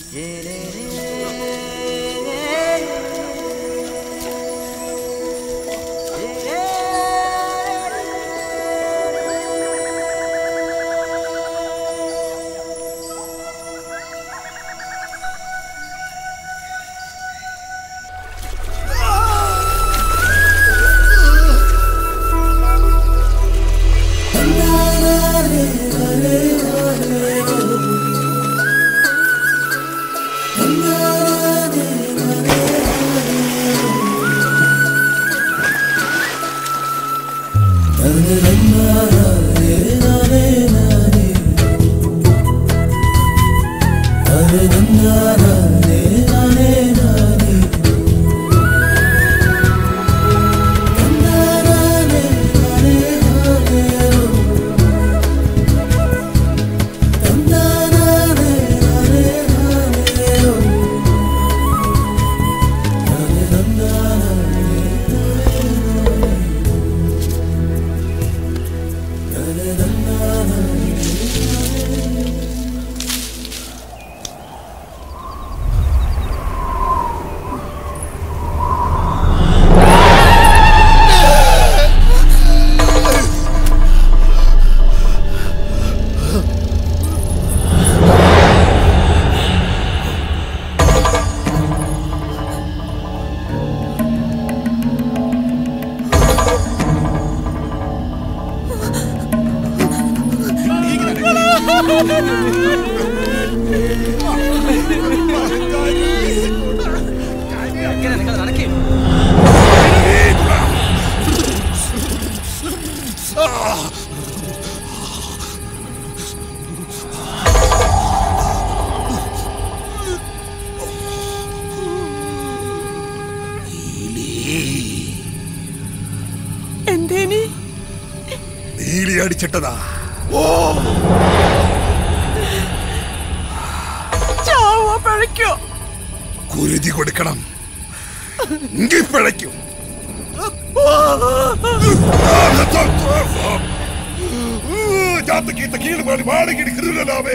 എന്തേനി നീലി അടിച്ചിട്ടതാ ഓ ചാവോ പഴയ്ക്കോ കുരുതി കൊടുക്കണം എങ്കിൽ പിഴയ്ക്കും ജാത്തക്കീത്ത കീഴ് പാടി വാടകിടി കൃതലാവേ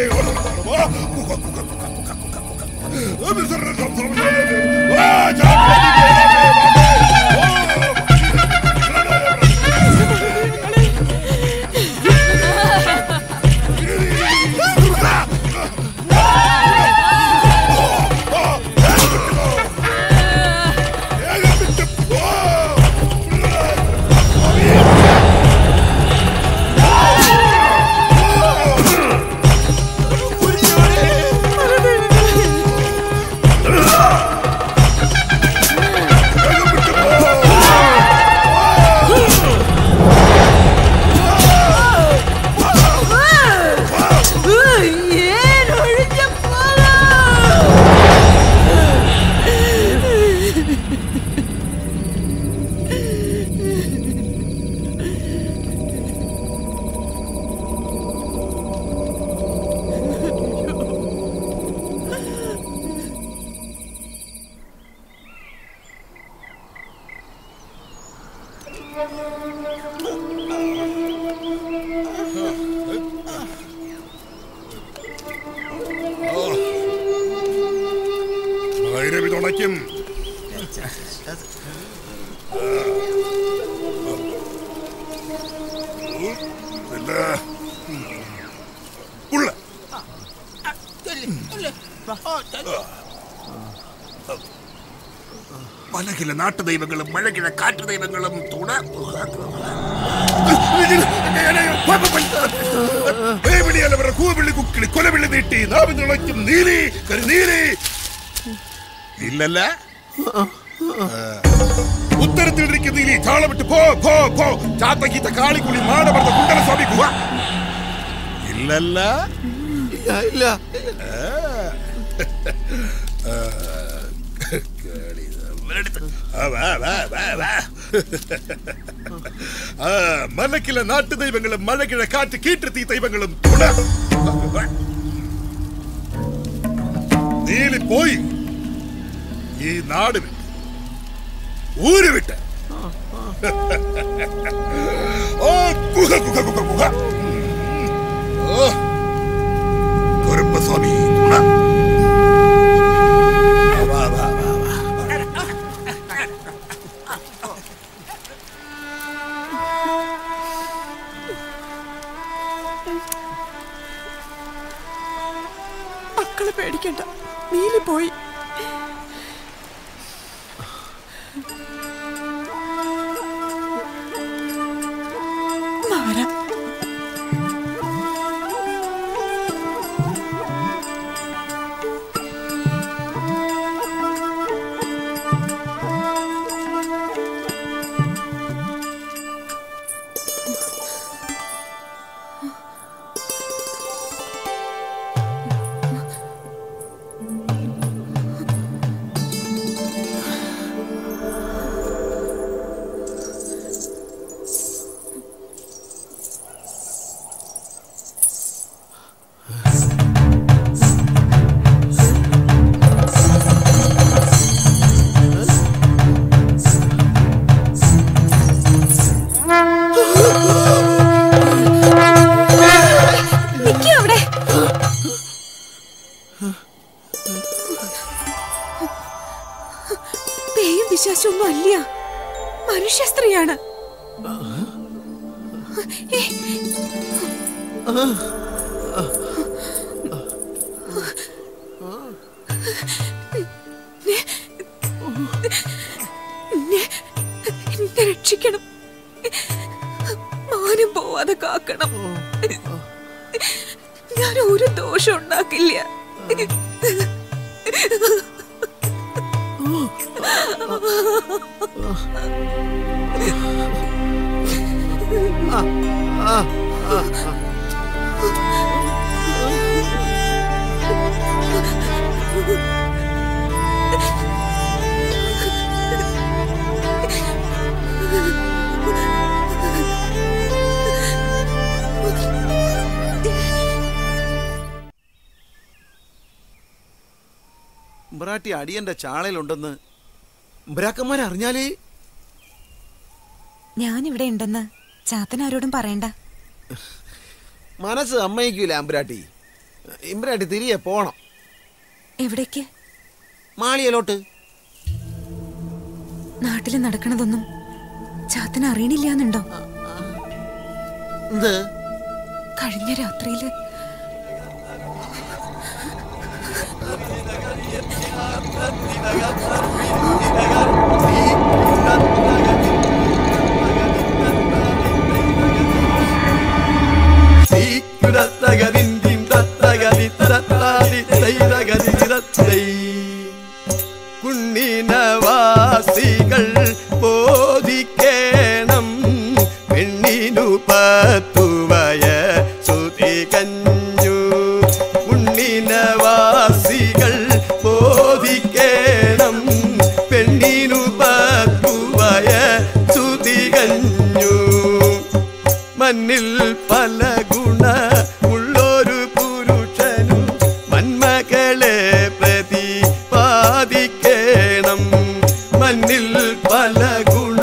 ഏൻ ഒഴിഞ്ഞ ഭൈരവി തുണയ്ക്കും ഇല്ല. ഉള്ള മലകിലെ നാട്ടുദൈവങ്ങളും മഴകിലെ കാട്ടുദൈവങ്ങളും തുണ വേവിളിയല്ലവരുടെ കൂവിളി കുക്കിളി കൊലവിളി നീട്ടി നാവിൻ തുളയ്ക്കും നീലി കരുനീലി ഇല്ലല്ല ഉത്തരത്തിലിരിക്കുന്ന നീലി താളമിട്ട് പോ പോ പോ ചാത്തക്കീത്ത കാളിക്കുളി മാടമർന്ന കുണ്ടലസ്വാമി ഗുഹ ഇല്ലല്ല ഇല്ല ആ, മലക്കിലെ നാട്ടു ദൈവങ്ങളും മഴകിഴ കാറ്റ് കീറ്റെത്തി ദൈവങ്ങളും തുണ നീലി പോയി ഈ നാട് വിട്ട് ഊര് വിട്ട് ഓ ഗുഹ ഗുഹ ഗുഹ ഗുഹ ഓ കുറുപ്പസ്വാമി തുണ മക്കളെ പേടിക്കണ്ട നീലി പോയി എന്നാ വരാം നിക്കൂ അവിടെ പേയും വിശ്വാസമൊന്നും അല്ല മനുഷ്യ സ്ത്രീയാണ് ഏ, എന്നെ എന്നെ രക്ഷിക്കണം മാനം പോവാതെ കാക്കണം ഞാൻ ഒരു ദോഷം ഉണ്ടാക്കില്ല മ്പ്രാട്ടി അടിയന്റെ ചാളയിലുണ്ടെന്ന് മ്പ്രാക്കന്മാരെ അറിഞ്ഞാലേ ഞാൻ ഇവിടെ ഉണ്ടെന്ന് ചാത്തൻ ആരോടും പറയണ്ട മനസ്സ് അമ്മയ്ക്കൂല അമ്പ്രാട്ടി ഇമ്പ്രാട്ടി തിരികെ പോണം എവിടേക്ക് മാളിയലോട്ട് നാട്ടിൽ നടക്കണതൊന്നും ചാത്തൻ അറിയണില്ലാന്നുണ്ടോ എന്ത് കഴിഞ്ഞ രാത്രിയില് കുണ്ണിനവാസികൾ ബോധിക്കേണം പെണ്ണിനു പത്തുവയ സുതി കഞ്ഞു കുണ്ണിനവാസികൾ ബോധിക്കേണം പെണ്ണിനു പത്തുവയ സുതി കഞ്ഞു മണ്ണിൽ പല ഗുണ ഉള്ളൊരു പുരുഷനു മന്മകളെ പ്രതിപാദിക്കണം മണ്ണിൽ പല ഗുണ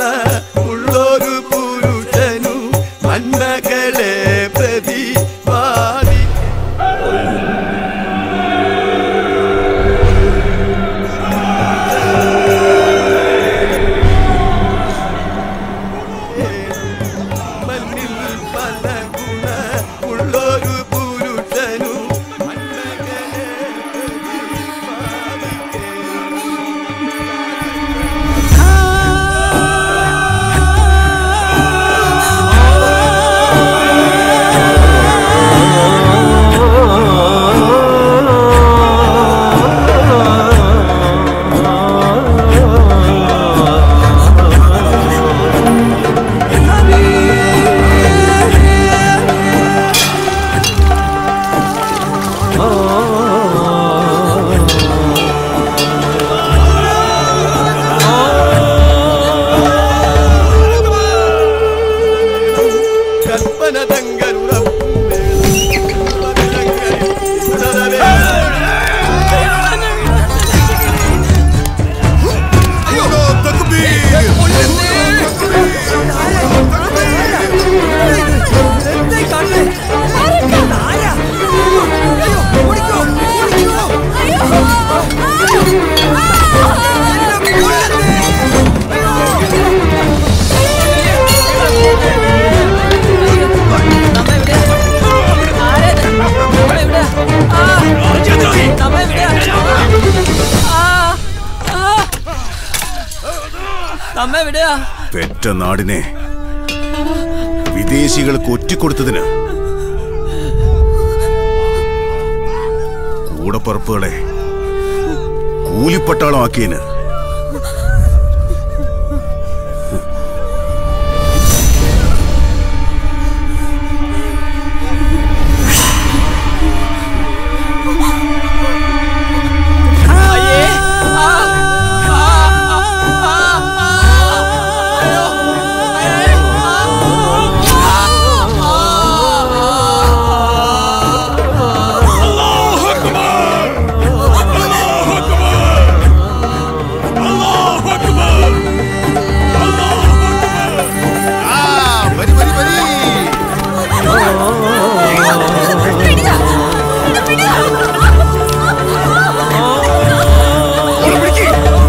ഉള്ളൊരു പുരുഷനു മന്മകളെ പ്രതിപാദി അമ്മ എവിടെയാ പെറ്റ നാടിനെ വിദേശികൾക്ക് ഒറ്റിക്കൊടുത്തതിന് കൂടപ്പറപ്പുകളെ കൂലിപ്പട്ടാളമാക്കിയതിന് അയ്യേ ആ, ആ, ആ, ആ, ആ, അയ്യോ, അയ്യേ, ആ, അല്ലാഹു അക്ബർ അല്ലാഹു അക്ബർ അല്ലാഹു അക്ബർ അല്ലാഹു അക്ബർ ആ വരി വരി വരി ഓളെ പിടിക്ക്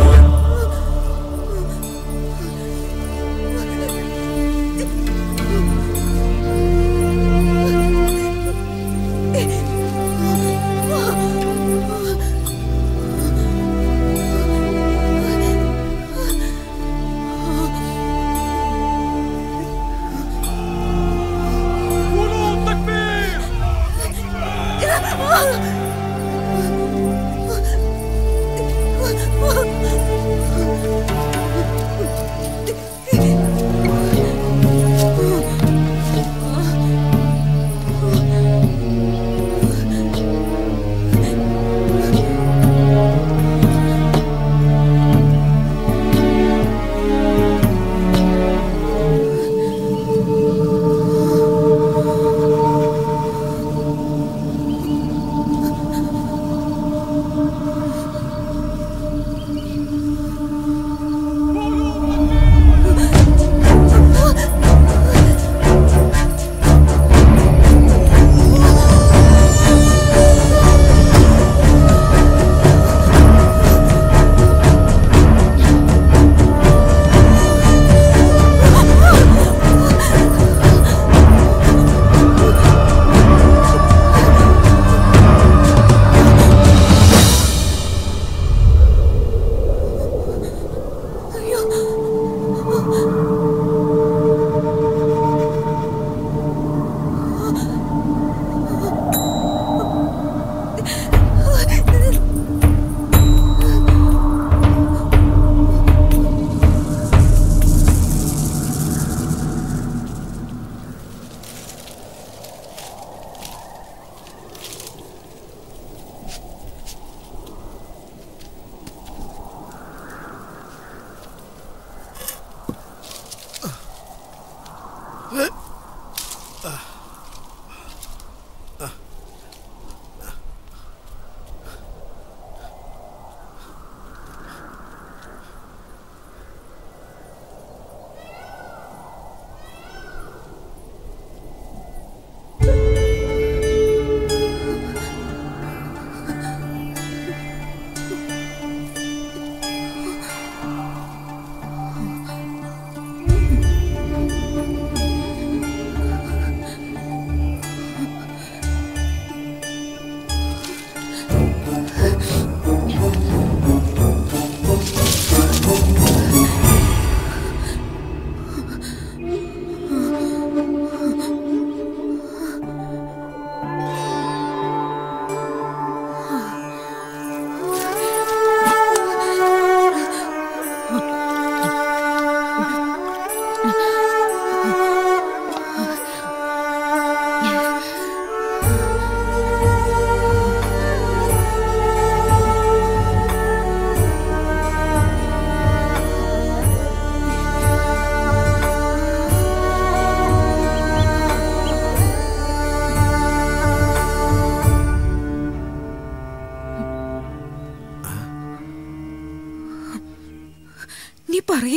നീ പറയ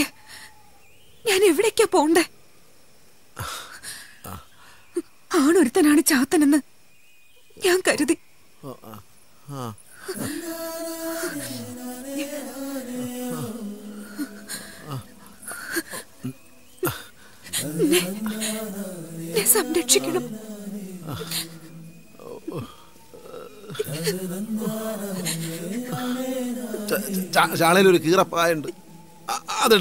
ഞാൻ എവിടേക്കാ പോണ്ടേ ആണൊരുത്തനാണ് ചാത്തനെന്ന് ഞാൻ കരുതി എന്നെ സംരക്ഷിക്കണം ചാളയിൽ ഒരു കീറപ്പായുണ്ട് അ- അതെടുത്തോ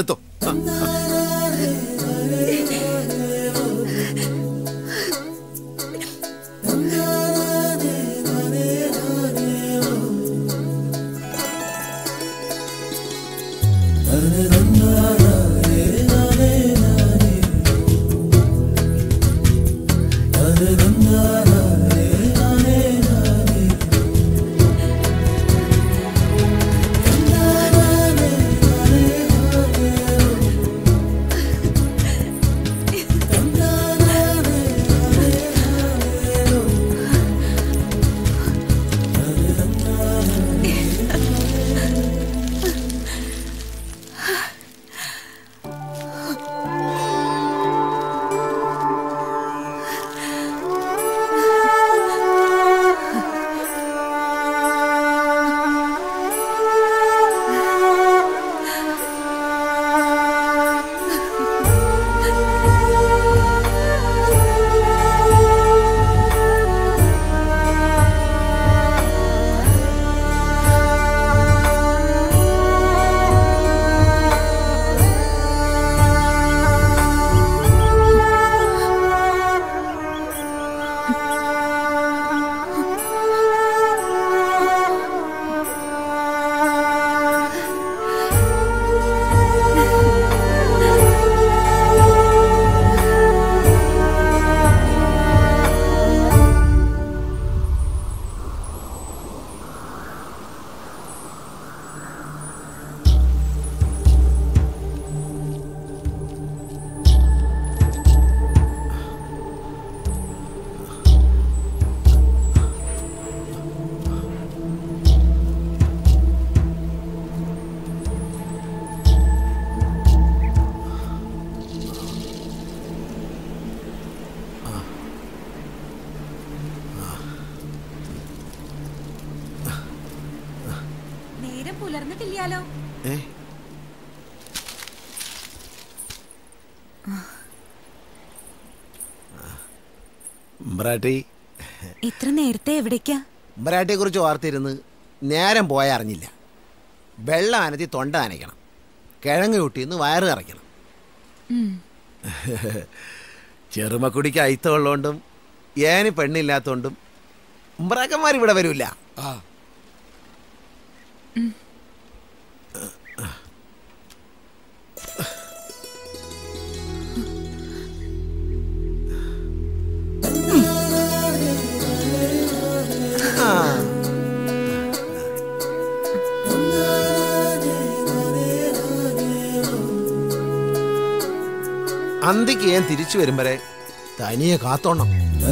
നേരം പുലർന്നിട്ടില്ലാലോ ഏ ഉമ്പ്രാട്ടി ഇത്ര നേരത്തെ എവിടേക്കാ ഉമ്പ്രാട്ടിയെ കുറിച്ച് വാർത്തിരുന്ന് നേരം പോയ അറിഞ്ഞില്ല വെള്ളം അനത്തി തൊണ്ട നനയ്ക്കണം കിഴങ്ങ് കൂട്ടിന്ന് വയറ് നിറയ്ക്കണം ചെറുമക്കുടിക്ക് അയിത്തമുള്ളതുകൊണ്ടും ഏന് പെണ്ണില്ലാത്തോണ്ടും ഉമ്പ്രാക്കന്മാർ ഇവിടെ വരൂല അന്തിക്ക് ഞാൻ തിരിച്ചു വരും വരെ തനിയെ കാത്തോണം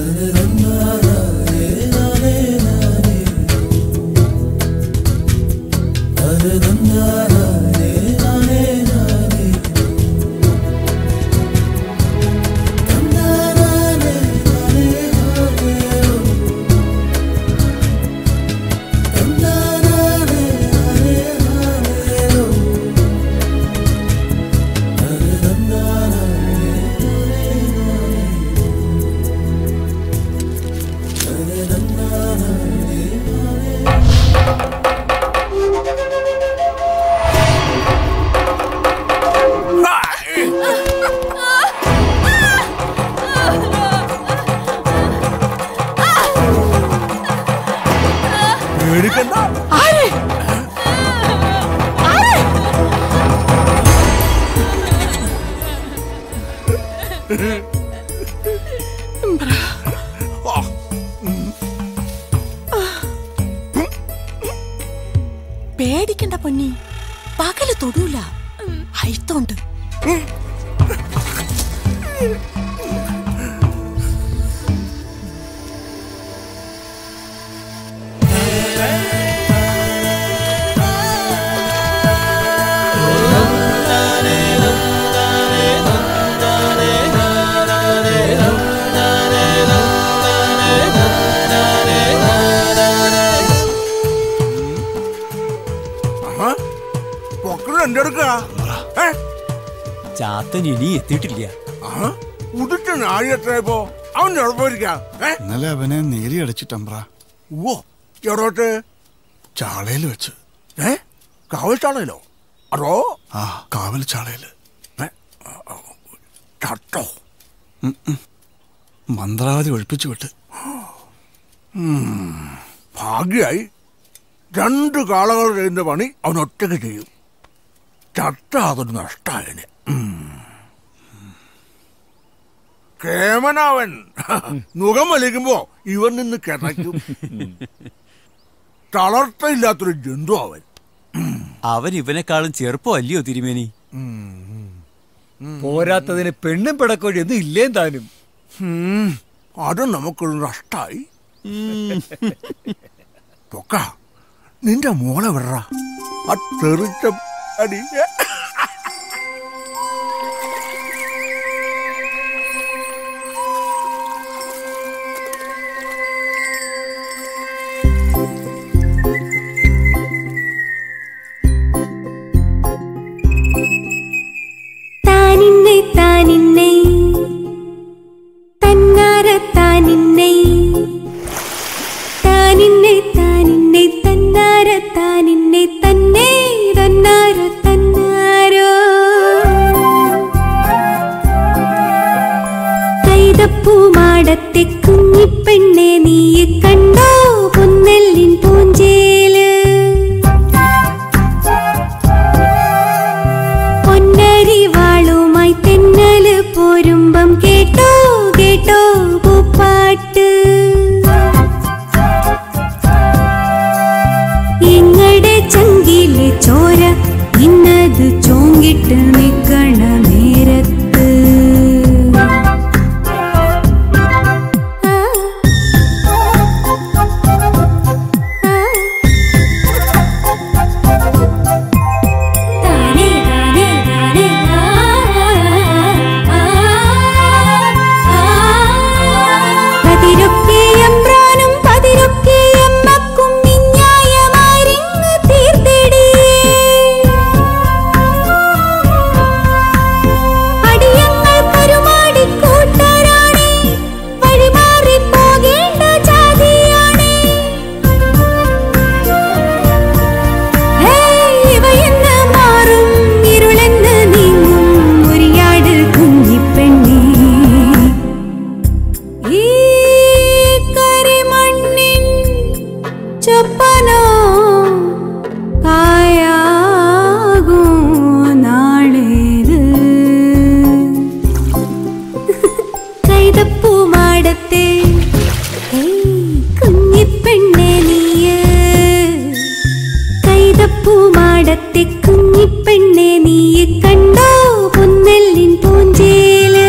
പേടിക്കണ്ട പൊന്നി പകല് തൊടൂല അയിത്തോണ്ട് പൊക്കണ എന്റെ അടുക്കാ ഏ ചാത്തൻ ഇനി എത്തിയിട്ടില്ല ആ ഉടുത്ത നാഴി എത്രയപ്പോ അവൻ ഉറപ്പിരിക്കാം ഏ ഇന്നലെ അവനെ നേരി അടിച്ചിട്ടമ്പ്ര ഓ എവിടോട്ട് ചാളയിൽ വെച്ച് ഏ കാവൽച്ചാണല്ലോ അതോ ആ കാവൽ ചാളയില് ചട്ടോ മന്ത്രാവധി ഒഴിപ്പിച്ചു വിട്ട് ഭാഗ്യായി രണ്ട് കാളകൾ ചെയ്യുന്ന പണി അവൻ ഒറ്റയ്ക്ക് ചെയ്യും ചത്ത അതൊരു നഷ്ടായന് കേമനവൻ മുഖം വലിക്കുമ്പോ ഇവൻ നിന്ന് കിടക്കും തളർത്തയില്ലാത്തൊരു ജന്തു അവൻ അവൻ ഇവനെക്കാളും ചെറുപ്പമല്ലയോ തിരുമേനി പോരാത്തതിന് പെണ്ണും പിടക്കോഴിയൊന്നും ഇല്ലേ താനും ഉം, അത് നമുക്കൊരു നഷ്ടായി തൊക്ക നിന്റെ മോളെ വിടറ ആ തെറിച്ച അടി താനിന്നെ താനിന്നെ തന്നാര താനിന്നെ താനിന്നെ താനിന്നെ തന്നാര താനിന്നെ തന്നെ തന്നാര തന്നാരോ കൈതപ്പൂമാടത്തെ കുഞ്ഞിപ്പെണ്ണെ നീ കണ്ടോ പൊന്നെല്ലിൻ പൂഞ്ചേല് പൊന്നരിവാളുമായി തെന്നല് പോരുമ്പം കേട്ടോ കേട്ടോ പൂപ്പാട്ട് എങ്ങടെ ചങ്കിലെ ചോര ഇന്നത് ചോങ്കിട്ട് നിക്കണ നേരത്ത് ആ. ആ. താനേ താനേ താനേ ആ പതിരൊക്കെ എമ്പ്രാനും പതിരൊക്കെ എമ്മക്കും നിന്യായമാരിങ്ങ് തീർത്തിടിയേ അടിയങ്ങൾ കരുമാടി കൂട്ടരാണേ വഴിമാറി പോകേണ്ട ജാതിയാണേ ഹേയ്, ഇവയെന്ന് മാറും ഇരുളെന്ന് നീങ്ങും മുരിയാട് കുഞ്ഞിപ്പെണ്ണി ഈ കരിമണ്ണിൻ ചൊപ്പനോ കായാകും നാളേത് കൈതപ്പൂമാടത്തെ ഹേയ്, കുഞ്ഞിപ്പെണ്ണെ നീയ് കൈതപ്പൂമാടത്തെ കുഞ്ഞിപ്പെണ്ണെ നീ കണ്ടോ പൊന്നെല്ലിൻ പൂഞ്ചേല്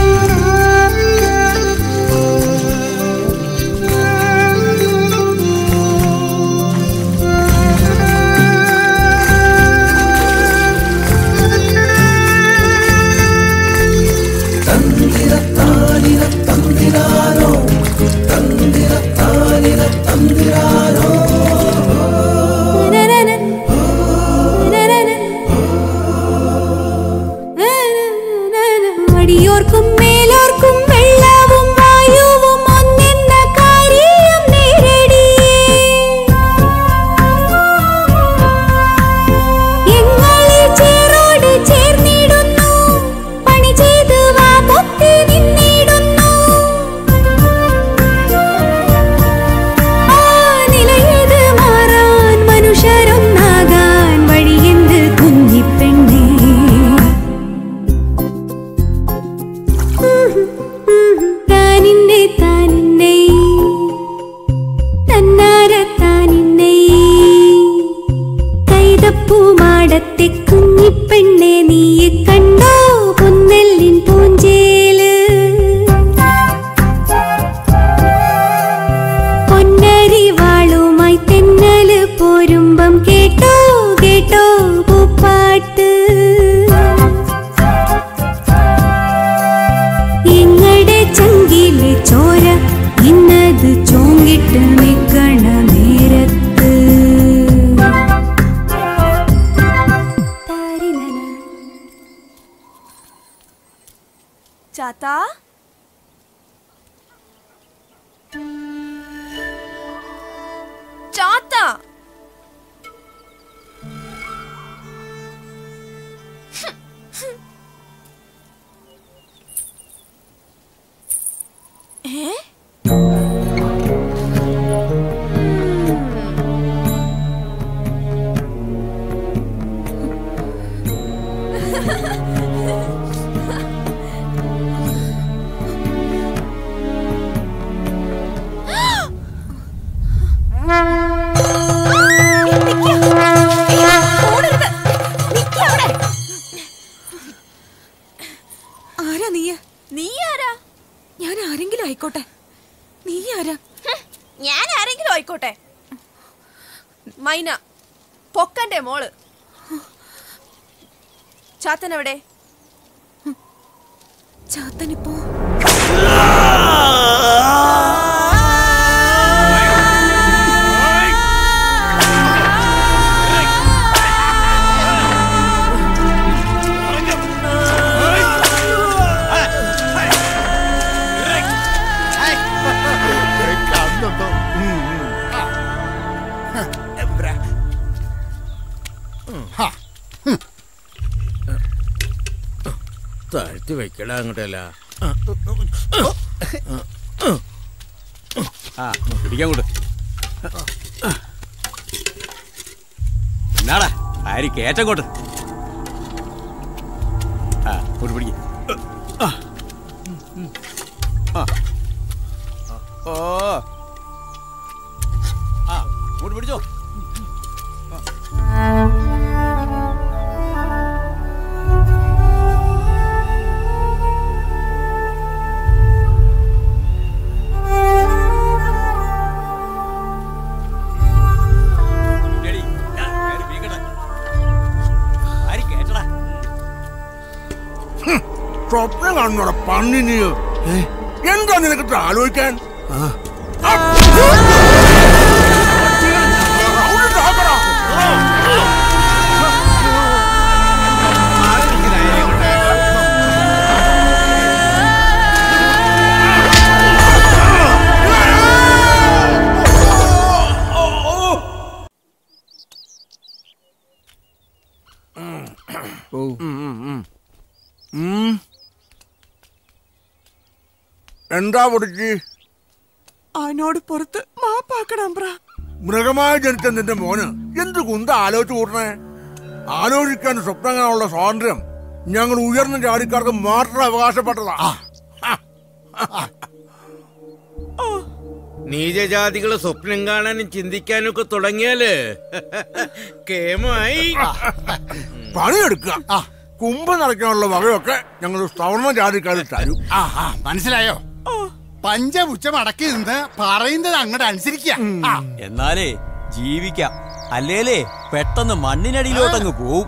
അടിയോർക്കും മേലോർക്കും വെള്ളവും വായുവും ഒന്നെന്ന കാര്യം നേരടിയേ എങ്ങളെ ചേറോട് ചേർന്നിടുന്നു പണി ചെയ്ത് വാ പൊത്തി നിന്നിടുന്നു ആ നിലയത് മാറാൻ മനുഷ്യരൊന്നാകാൻ വഴിയെന്ത് കുഞ്ഞിപ്പെണ്ണേ താനിന്നെ താനിന്നെ തന്നാര താനിന്നെ കൈതപ്പൂമാടത്തെ കുഞ്ഞിപ്പെണ്ണെ നീ കണ്ടോ പൊന്നെല്ലിൻ പൂഞ്ചേല് പൊന്നരിവാളുമായി തെന്നല് പോരുമ്പം കേട്ടോ കേട്ടോ പൂപ്പാട്ട് എങ്ങടെ ചങ്കിലെ ചോര ഇന്നത് ചോങ്കിട്ട് നിക്കണ നേരത്ത് താരിനന. ചാത്താ ചാത്ത എന്തെങ്കിലും ആയിക്കോട്ടെ മൈന പൊക്കന്റെ മോള് ചാത്തൻ എവിടെ ചാത്തനിപ്പോ താഴ്ത്തി വെക്കടാ അങ്ങോട്ടല്ല ആ പിടിക്കാൻ കൂട്ട് എന്നാടാ ആര് കേറ്റങ്ങോട്ട് ആ കൂട്ട് പിടിക്ക ഓ ആ കൂട്ട് പിടിച്ചോ ഇല്ലടി. ആ, ആര് വീക്കട്ടെ. ആര് കേറ്റടാ സ്വപ്നം കാണുന്നോടെ പന്നിന് എന്താ നിനക്ക് ആലോചിക്കാൻ എന്താ പൊടിച്ച് അവനോട് പുറത്ത് മാപ്പാക്കണം ബ്രാ മൃഗമായി ജനിച്ച നിന്റെ മോന് എന്ത് കുന്ത ആലോചിച്ച് കൂട്ടണേ ആലോചിക്കാൻ സ്വപ്നം കാണാനുള്ള സ്വാതന്ത്ര്യം ഞങ്ങൾ ഉയർന്ന ജാതിക്കാർക്ക് മാത്രം അവകാശപ്പെട്ടതാ നീചജാതികള് സ്വപ്നം കാണാനും ചിന്തിക്കാനും ഒക്കെ തുടങ്ങിയാല് കേമായി പണിയെടുക്കുക കുമ്പ് നിറയ്ക്കാനുള്ള വകയൊക്കെ ഞങ്ങൾ സവർണ ജാതിക്കാർ തരും ആഹാ മനസ്സിലായോ പഞ്ചപുച്ഛം അടക്കി നിന്ന് പറയുന്നത് അങ്ങോട്ട് അനുസരിക്കുക എന്നാലേ ജീവിക്കാം അല്ലേലേ പെട്ടെന്ന് മണ്ണിനടിയിലോട്ടങ്ങ് പോവും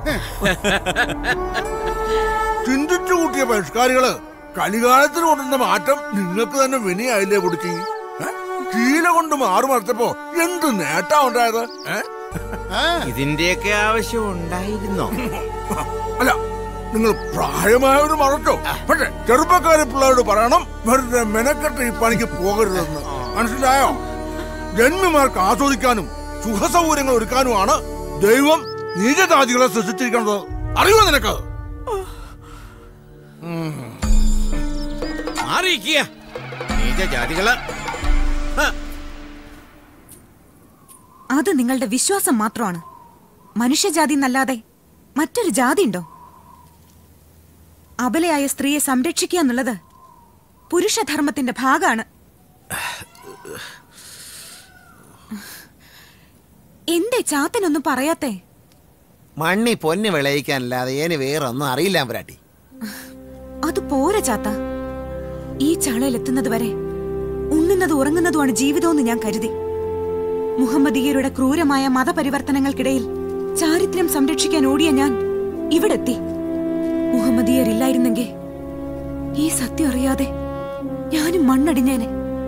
ചിന്തിച്ചു കൂട്ടിയ പരിഷ്കാരികള് കലികാലത്തിന് കൊണ്ടുവന്ന മാറ്റം നിങ്ങൾക്ക് തന്നെ വിനയായില്ലേ പൊടിച്ച് ചീല കൊണ്ട് മാറി മറച്ചപ്പോ എന്ത് നേട്ടാ ഉണ്ടായത് ഏ? ഇതിന്റെയൊക്കെ ആവശ്യം ഉണ്ടായിരുന്നോ അല്ല നിങ്ങൾ പ്രായമായവര് മറച്ചോ പക്ഷെ ചെറുപ്പക്കാരെ പിള്ളേരോട് പറയണം വെറുതെ മെനക്കെട്ട് ഈ പണിക്ക് പോകരുതെന്ന് മനസ്സിലായോ ജന്മിമാർക്ക് ആസ്വദിക്കാനും സുഖസൗകര്യങ്ങൾ ഒരുക്കാനുമാണ് ദൈവം നീചജാതികളെ സൃഷ്ടിച്ചിരിക്കുന്നത് അറിയോ നിനക്ക് മാറിയിരിക്കുക നീചജാതികള് അത് നിങ്ങളുടെ വിശ്വാസം മാത്രമാണ് മനുഷ്യജാതി എന്നല്ലാതെ മറ്റൊരു ജാതി ഉണ്ടോ അബലയായ സ്ത്രീയെ സംരക്ഷിക്കുക എന്നുള്ളത് പുരുഷധർമ്മത്തിന്റെ ഭാഗമാണ് എന്തേ ചാത്തനൊന്നും പറയാത്തേ മണ്ണി പൊന്ന് വിളയിക്കാനല്ലാതെ ഏന് വേറൊന്നും അറിയില്ല അമ്പരാട്ടി അത് പോരാ ചാത്ത ഈ ചാളയിലെത്തുന്നത് വരെ ഉണ്ണുന്നത് ഉറങ്ങുന്നതുമാണ് ജീവിതമെന്ന് ഞാൻ കരുതി മുഹമ്മദീയരുടെ ക്രൂരമായ മതപരിവർത്തനങ്ങൾക്കിടയിൽ ചാരിത്രം സംരക്ഷിക്കാൻ ഓടിയ ഞാൻ ഇവിടെത്തി മുഹമ്മദീയരില്ലായിരുന്നെങ്കിൽ ഈ സത്യം അറിയാതെ ഞാനും മണ്ണടിഞ്ഞേനെ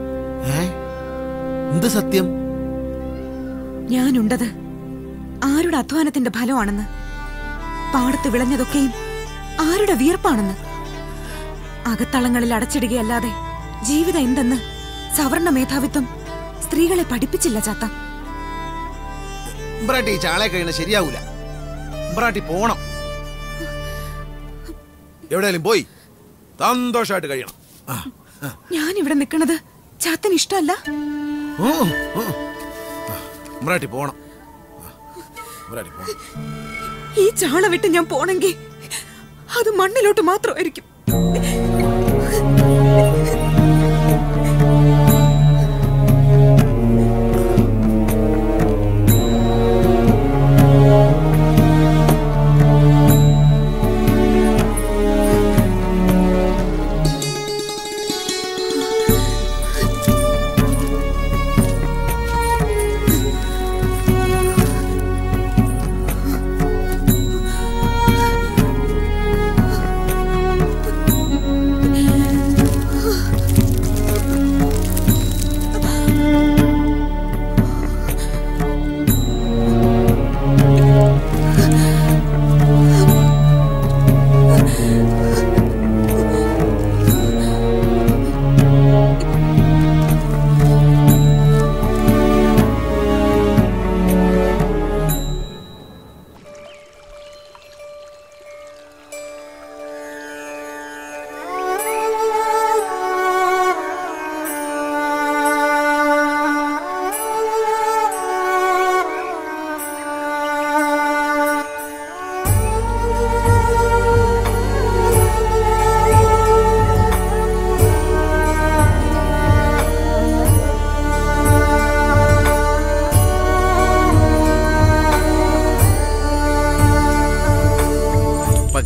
എന്ത് സത്യം ഞാനുണ്ടത് ആരുടെ അധ്വാനത്തിന്റെ ഫലമാണെന്ന് പാടത്ത് വിളഞ്ഞതൊക്കെയും ആരുടെ വിയർപ്പാണെന്ന് അകത്തളങ്ങളിൽ അടച്ചിടുകയല്ലാതെ ജീവിതം എന്തെന്ന് സവർണ മേധാവിത്വം സ്ത്രീകളെ പഠിപ്പിച്ചില്ല ചാത്ത അമ്പരാട്ടി ചാളെ കഴിയണ ശരിയാവൂല അമ്പരാട്ടി പോണം എവിടെയാലും പോയി സന്തോഷമായിട്ട് കഴിയണം ഞാൻ ഇവിടെ നിൽക്കുന്നത് ചാത്തന് ഇഷ്ടമല്ല അമ്പരാട്ടി പോണം അമ്പരാട്ടി പോണം ഈ ചാള വിട്ട് ഞാൻ പോണെങ്കിൽ അത് മണ്ണിലോട്ട് മാത്രമായിരിക്കും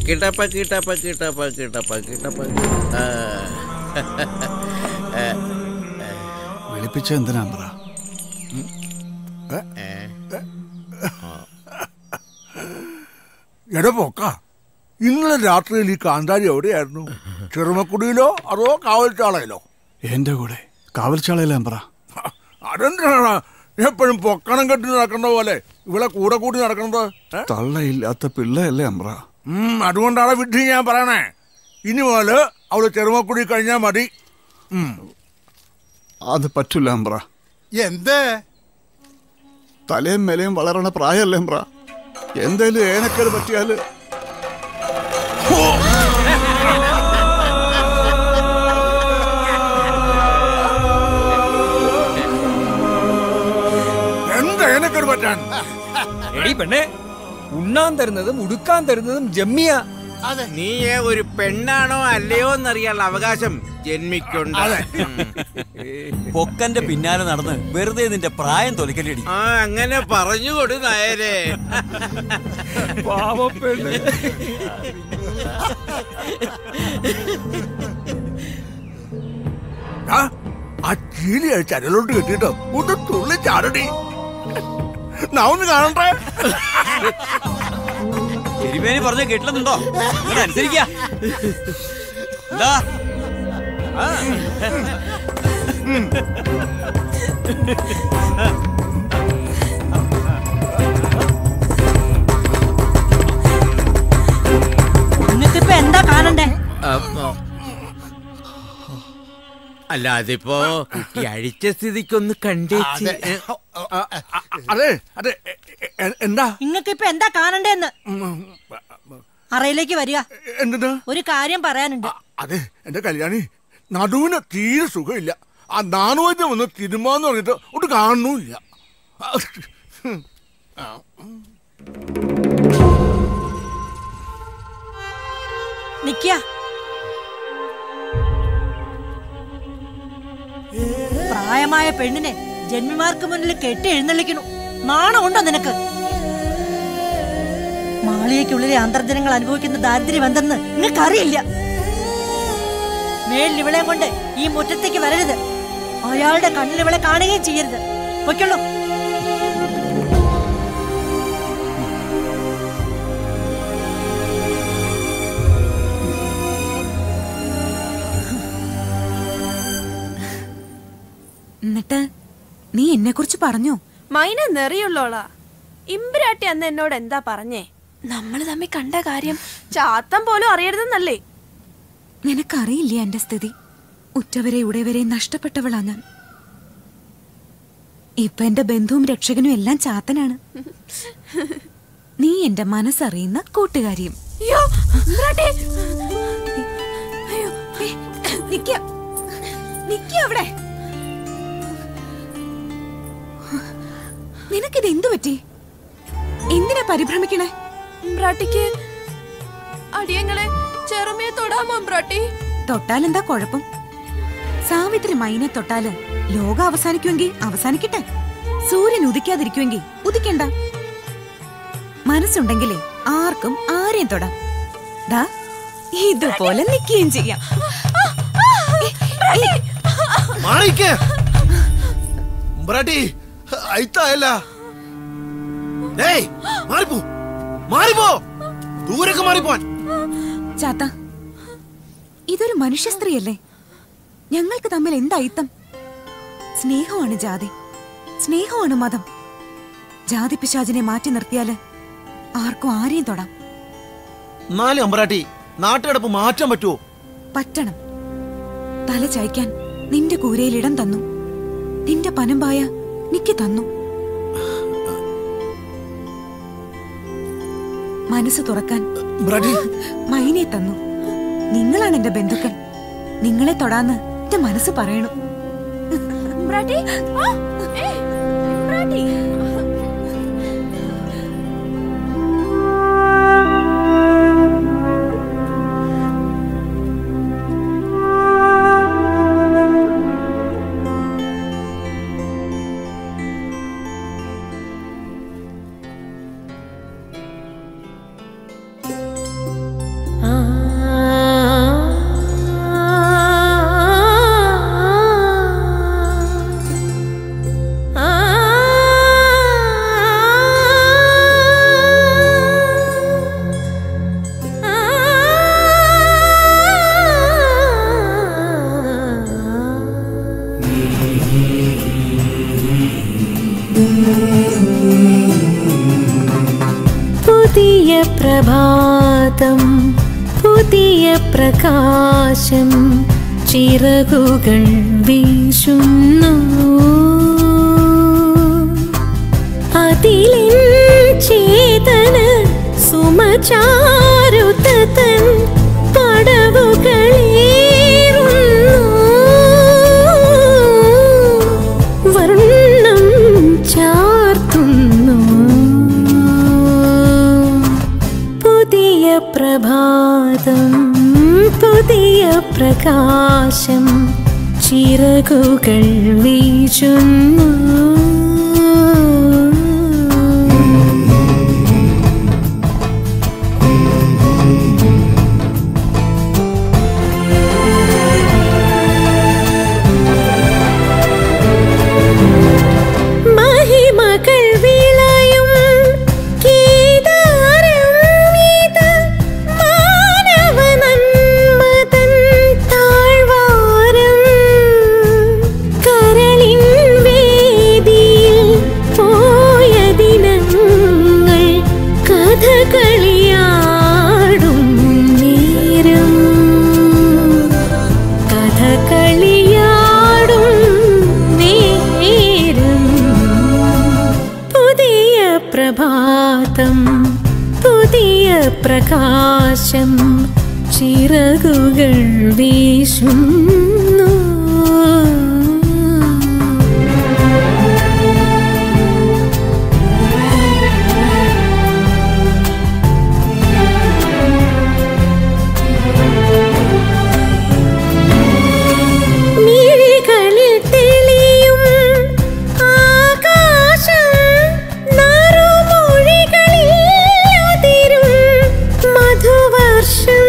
പക്കിട്ട പക്കിട്ട പക്കിട്ട പക്കിട്ട പക്കിട്ട പക്കിട്ട വിളിപ്പിച്ച എന്തിനാ അമ്പ്ര എടാ പൊക്ക ഇന്നലെ രാത്രിയിൽ ഈ കാന്താരി എവിടെയായിരുന്നു ചെറുമക്കുടിയിലോ അതോ കാവൽച്ചാളയിലോ എന്റെ കൂടെ കാവൽച്ചാളയിലെ അമ്പ്ര അതെന്തിനാണ് എപ്പോഴും പൊക്കണം കെട്ടി നടക്കുന്ന പോലെ ഇവിടെ കൂടെ കൂടി നടക്കുന്നത് ഏ? തള്ളയില്ലാത്ത പിള്ളയല്ലേ അമ്പ്ര ഉം, അതുകൊണ്ടാണ് വിഡ്ഢി ഞാൻ പറയണേ ഇനി മുതല് അവള് ചെറുമക്കുടി കഴിഞ്ഞാൽ മതി ഉം. അത് പറ്റൂല അമ്പ്ര എന്ത് തലയും മേലയും വളരണ പ്രായമല്ലേ അമ്പ്ര എന്തേലും ഏനക്കേട് പറ്റിയാല് എന്താ എനക്കൊരു പറ്റാൻ എടി പെണ്ണെ ഉണ്ണാൻ തരുന്നതും ഉടുക്കാൻ തരുന്നതും ജമ്മിയ നീയെ ഒരു പെണ്ണാണോ അല്ലയോ എന്നറിയാനുള്ള അവകാശം ജന്മിക്കുണ്ട് ഉം. പൊക്കന്റെ പിന്നാലെ നടന്ന് വെറുതെ നിന്റെ പ്രായം തൊലിക്കലടി ആ അങ്ങനെ പറഞ്ഞുകൊടു നായരെ പാവപ്പെണ്ണ് ആ, ആ ചീലി ചരലോട്ട് കെട്ടിട്ട് ഒന്ന് തുള്ളി ചാടടി നാ ഒന്ന് കാണട്ടെ എരിമേനി പറഞ്ഞ കേട്ടില്ലെന്നുണ്ടോ ഇങ്ങനെ അനുസരിക്ക എന്താ ആ. നിങ്ങൾക്കിപ്പോ എന്താ കാണണ്ടേ അപ്പൊ- അല്ല അതിപ്പോ കുട്ടി അഴിച്ച സ്ഥിതിക്കൊന്ന് കണ്ടേച്ച് അതെ. അതെ അതെ എ- എ- എന്താ നിങ്ങൾക്കിപ്പോ എന്താ കാണണ്ടേന്ന് അറയിലേക്ക് വരിക എന്തിനാ ഒരു കാര്യം പറയാനുണ്ട് അതെ എന്റെ കല്യാണി നടുവിന് തീരെ സുഖമില്ല ആ നാണുവൈദ്യം ഒന്ന് തിരുമാന്ന് പറഞ്ഞിട്ട് ഒട്ട് കാണുന്നില്ല നിക്ക പ്രായമായ പെണ്ണിനെ ജന്മിമാർക്ക് മുന്നിൽ കെട്ടി എഴുന്നള്ളിക്കണു നാണമുണ്ടോ നിനക്ക് മാളികയ്ക്കുള്ളിലെ അന്തർജനങ്ങൾ അനുഭവിക്കുന്ന ദാരിദ്ര്യം എന്തെന്ന് നിങ്ങൾക്കറിയില്ല മേലിൽ ഇവളെ കൊണ്ട് ഈ മുറ്റത്തേക്ക് വരരുത് അയാളുടെ കണ്ണിൽ ഇവളെ കാണുകയും ചെയ്യരുത് പൊയ്ക്കുള്ളൂ എന്നിട്ട് നീ എന്നെ കുറിച്ച് പറഞ്ഞോ മൈന നെറിയുള്ളോളാ ഇമ്പിരാട്ടി അന്ന് എന്നോട് എന്താ പറഞ്ഞേ നമ്മൾ തമ്മിൽ കണ്ട കാര്യം ചാത്തം പോലും അറിയരുതെന്നല്ലേ നിനക്കറിയില്ല എന്റെ സ്ഥിതി ഉറ്റവരെ ഉടയവരെ നഷ്ടപ്പെട്ടവളാ ഞാൻ ഇപ്പൊ എന്റെ ബന്ധുവും രക്ഷകനും എല്ലാം ചാത്തനാണ് നീ എന്റെ മനസ്സറിയുന്ന കൂട്ടുകാരിയും അയ്യോ ഇമ്പിരാട്ടി അയ്യോ, ഏ, നിക്ക നിക്ക അവിടെ നിനക്കിത് എന്തു പറ്റി എന്തിനാ പരിഭ്രമിക്കണേ ഇമ്പ്രാട്ടിക്ക് അടിയങ്ങളെ ചെറുമയെ തൊടാമോ ഇമ്പ്രാട്ടി തൊട്ടാലെന്താ കുഴപ്പം സാവിത്രി മൈനെ തൊട്ടാല് ലോകം അവസാനിക്കുമെങ്കിൽ അവസാനിക്കട്ടെ സൂര്യൻ ഉദിക്കാതിരിക്കുമെങ്കിൽ ഉദിക്കണ്ട മനസ്സുണ്ടെങ്കിലേ ആർക്കും ആരെയും തൊടാം ദാ ഇതുപോലെ നിൽക്കുകയും ചെയ്യാം ഏ, ഏ, മാറിക്കേ ഉമ്പ്രാട്ടി അയിത്തായല്ല ഏയ് മാറിപ്പോ മാറിപ്പോ ദൂരൊക്കെ മാറിപ്പോൻ ചാത്ത ഇതൊരു മനുഷ്യ സ്ത്രീയല്ലേ ഞങ്ങൾക്ക് തമ്മിൽ എന്താ അയിത്തം സ്നേഹമാണ് ജാതി സ്നേഹമാണ് മതം ജാതി പിശാചിനെ മാറ്റി നിർത്തിയാല് ആർക്കും ആരെയും തൊടാം നാല് അമ്പ്രാട്ടി നാട്ടുകിടപ്പ് മാറ്റാൻ പറ്റുമോ പറ്റണം തല ചായ്ക്കാൻ നിന്റെ കൂരയിൽ ഇടം തന്നു നിന്റെ പനമ്പായ നിക്ക് തന്നു മനസ്സ് തുറക്കാൻ മൈനെ തന്നു നിങ്ങളാണ് എന്റെ ബന്ധുക്കൾ നിങ്ങളെ തൊടാന്ന് എന്റെ മനസ്സ് പറയണു ഇമ്പ്രാട്ടി ആ, ഏ, ഇമ്പ്രാട്ടി പുതിയ പ്രഭാതം പുതിയ പ്രകാശം ചിറകുകൾ വീശുന്നു അതിലിൻ ചേതന സുമചാരുതൻ പടവുകളേറുന്നു വർണ്ണം ചാർത്തുന്നു പുതിയ പ്രഭാതം പുതിയ പ്രകാശം ചിറകുകൾ വീശുന്നു മഹിമകൾ വിളയും കേദാരം ഇത് മാനവ നന്മതൻ താഴ്വാരം കരളിൻ വേദിയിൽ പോയ ദിനങ്ങൾ കഥകളിയാടും നേരം കഥകളിയാടും നേരം പുതിയ പ്രഭാതം പുതിയ പ്രകാശം ചിറകുകൾ വീശുന്നു മിഴികളിൽ തെളിയും ആകാശം നറുമൊഴികളിൽ ഉതിരും മധുവർഷം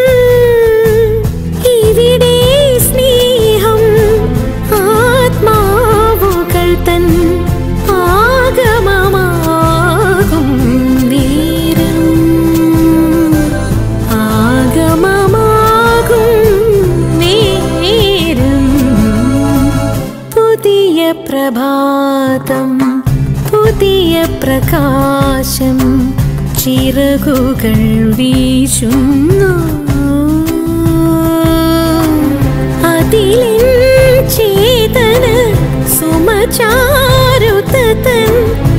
ഇവിടെ സ്നേഹം ആത്മാവുകൾ തൻ ആഗമമാകും നേരം ആഗമമാകും നേരം പുതിയ പ്രഭാതം പുതിയ പ്രകാശം ചിറകുകൾ വീശുന്നു അതിലിൻ ചേതന സുമചാരുതൻ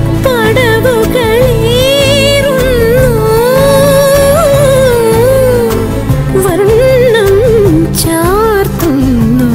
പടവുകളേറുന്നു വർണ്ണം ചാർത്തുന്നു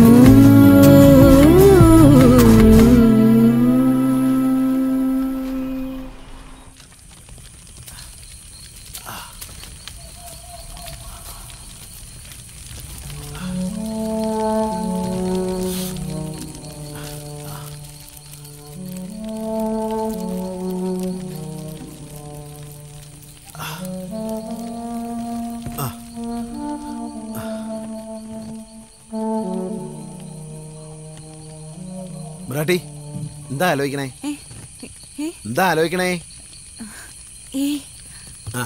ബ്രാട്ടി എന്താ ആലോചിക്കണേ ഏ? എന്താ ആലോചിക്കണേ ഏ ആ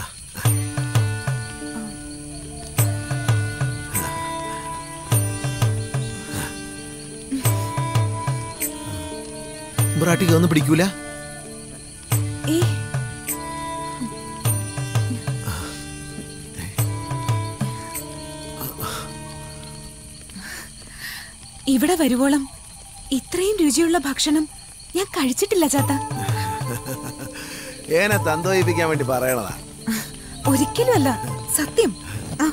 ബ്രാട്ടിക്ക് ഒന്നും പിടിക്കൂല ഏ ഇവിടെ വരുവോളം ഇത്രയും രുചിയുള്ള ഭക്ഷണം ഞാൻ കഴിച്ചിട്ടില്ല ചാത്ത ഏനെ തന്തോയിപ്പിക്കാൻ വേണ്ടി പറയണതാ ഒരിക്കലുമല്ല സത്യം ആ,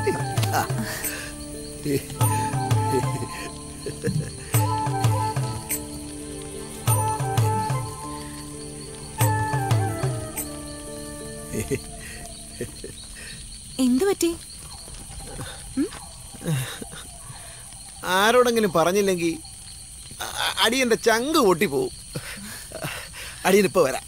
എന്തു പറ്റി ആരോടെങ്കിലും പറഞ്ഞില്ലെങ്കിൽ അ- അടിയന്റെ ചങ്ക് പൊട്ടിപ്പോവും അടിയനിപ്പോ വരാം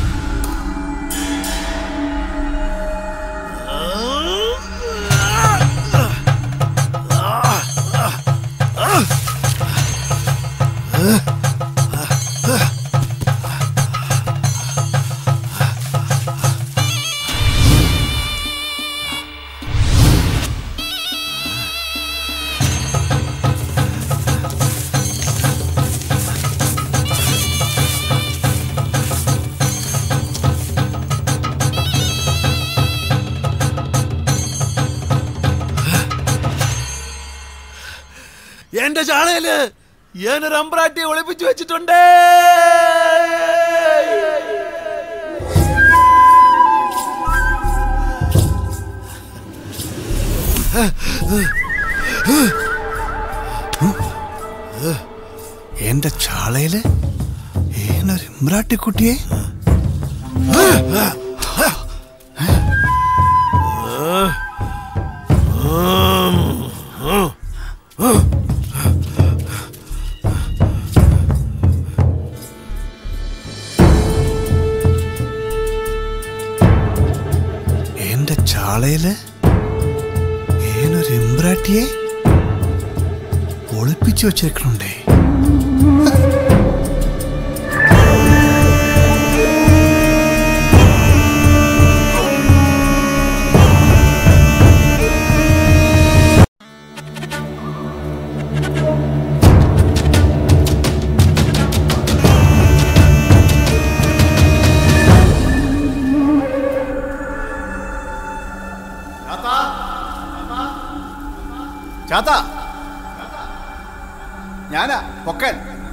ആ എന്റെ ചാളയില് ഞാനൊരു അമ്പ്രാട്ടിയെ ഒളിപ്പിച്ചു വെച്ചിട്ടുണ്ട് എന്റെ ചാളയില് ഏനൊരു ഇമ്രാട്ടിക്കുട്ടിയെ എന്റെ ചാളയില് ഏനൊരു ഇമ്രാട്ടിയെ ഒളിപ്പിച്ചു വച്ചേക്കണുണ്ടേ ചാത്ത ഞാനാ പൊക്കൻ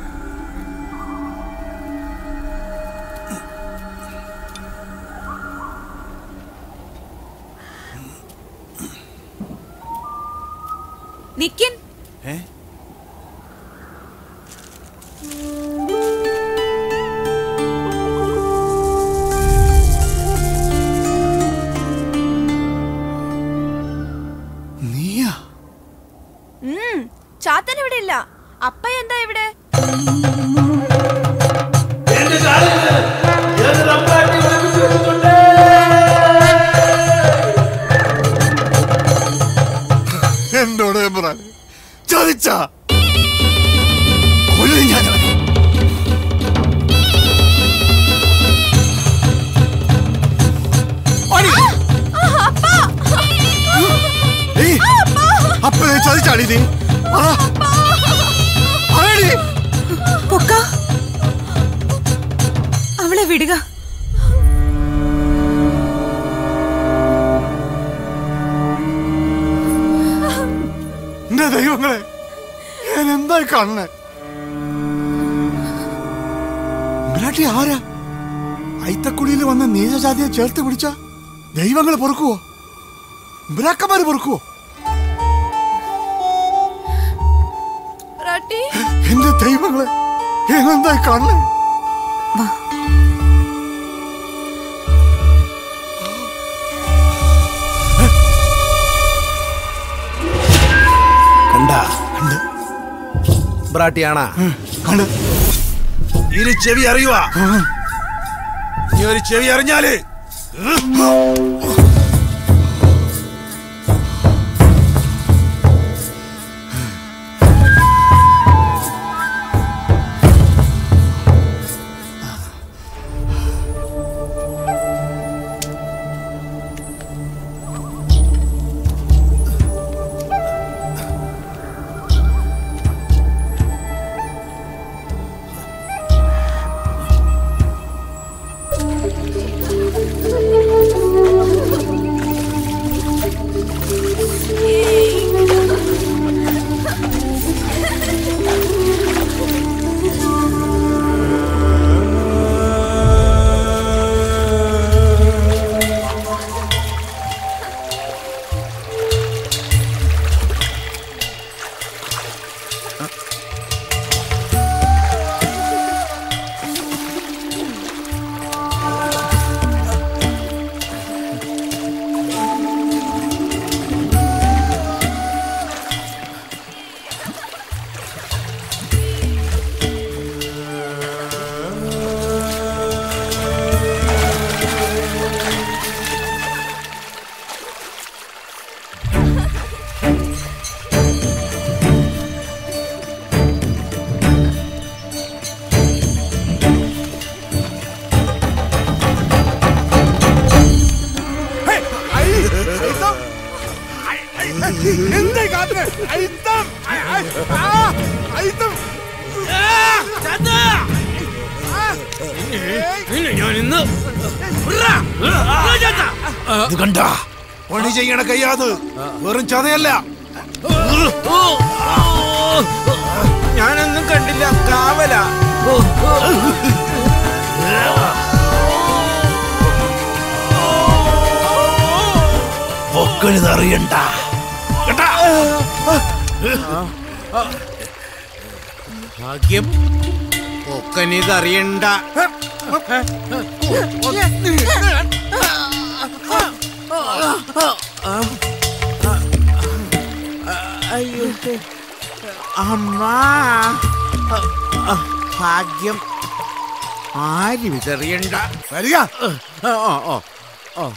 നിക്കിൻ ഏ നീയാ ഉം, ചാത്തൻ ഇവിടെ ഇല്ല അപ്പ എന്താ ഇവിടെ എന്റെ ചാളയില് ഞാനൊരു അമ്പ്രാട്ടിയെ ഒളിപ്പിച്ചു വെച്ചിട്ടുണ്ട് എന്നോട് എമ്പ്രാൻ ചതിച്ച കൊല്ലും ഞാൻ അവനെ. ഓടി. ഏയ്, അപ്പനെ ചതിച്ചാടി നീ പറ. പറയടി. പൊക്ക അവളെ വിടുക എന്റെ ദൈവങ്ങളെ ഞാൻ എന്തായി കാണണേ ഇമ്രാട്ടി ആരാ ഐത്തക്കുടിയിൽ വന്ന നീചജാതിയെ ചേർത്ത് പിടിച്ച ദൈവങ്ങൾ പൊറുക്കുവോ ഇമ്രാക്കന്മാര് പൊറുക്കുവോ റാട്ടി എന്റെ ദൈവങ്ങളെ ഞാൻ എന്തായി കാണണേ കണ്ട ബ്രാട്ടിയാണാ കണ്ട് ഇനി ചെവി അറിയുവാ നീ ഒരു ചെവി അറിഞ്ഞാല് എന്തായി കാട്ടിന് അയിത്തം ഐ, ഐ, ആ, അയിത്തം ഞാൻ ഇന്ന് ഇത് കണ്ട പണി ചെയ്യണ കയ്യാത് വെറും ചതയല്ല ഞാനൊന്നും കണ്ടില്ല കാവല പൊക്കണിതറിയണ്ട ഭാഗ്യം ഒക്കനിതറിയണ്ട അയ്യോ അമ്മാ ഭാഗ്യം ആരും ഇതറിയണ്ട വരിക ഓ ഓ ഓ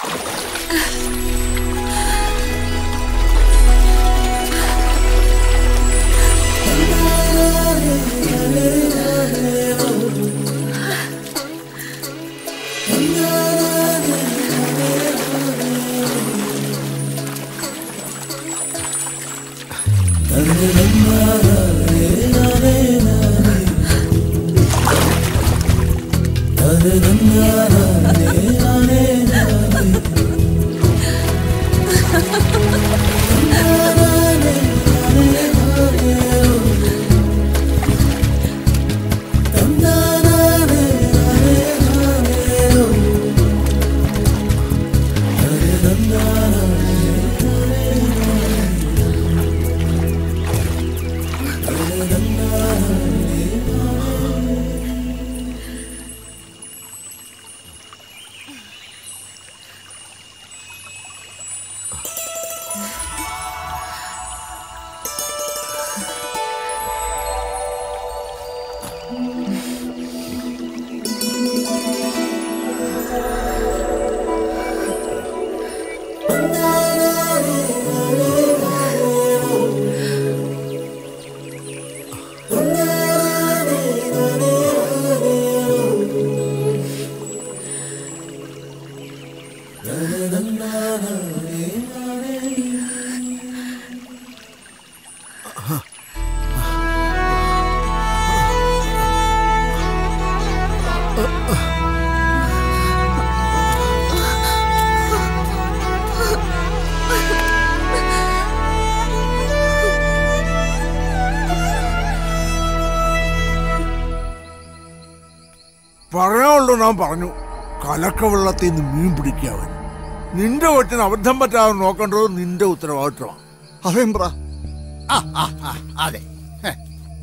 പറയാനുള്ളൂ നാം പറഞ്ഞു കലക്കവെള്ളത്തിൽ നിന്ന് മീൻ പിടിക്കാവൻ നിന്റെ കൊച്ചിന് അബദ്ധം പറ്റാതെ നോക്കേണ്ടത് നിന്റെ ഉത്തരവാദിത്വമാണ് അതേമ്പ്ര ആ, ആ, ആ, അതെ ഹെ.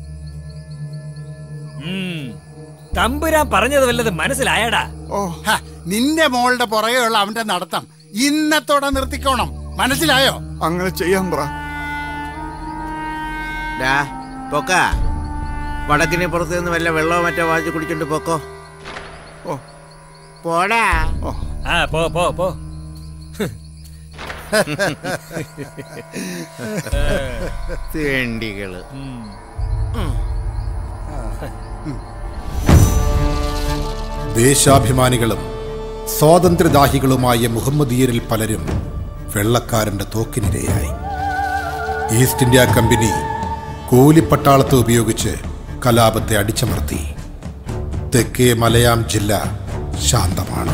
ഉം. തമ്പുരാൻ പറഞ്ഞത് വല്ലത് മനസ്സിലായടാ ഹ, നിന്റെ മോളുടെ പുറകെയുള്ള അവന്റെ നടത്തം ഇന്നത്തോടെ നിർത്തിക്കോണം മനസ്സിലായോ അങ്ങനെ ചെയ്യാൻ പറ ഡാ പൊക്ക വടക്കിന് പുറത്ത് നിന്ന് വല്ല വെള്ളമോ മറ്റോ വാങ്ങിച്ച് കുടിച്ചോണ്ട് പോക്കോ ഓ പോടാ ആ പോ പോ പോ തേണ്ടികള് ദേശാഭിമാനികളും സ്വാതന്ത്ര്യദാഹികളുമായ മുഹമ്മദീയരിൽ പലരും വെള്ളക്കാരന്റെ തോക്കിനിരയായി ഈസ്റ്റ് ഇന്ത്യ കമ്പനി കൂലിപ്പട്ടാളത്തെ ഉപയോഗിച്ച് കലാപത്തെ അടിച്ചമർത്തി തെക്കേ മലയാം ജില്ല ശാന്തമാണ്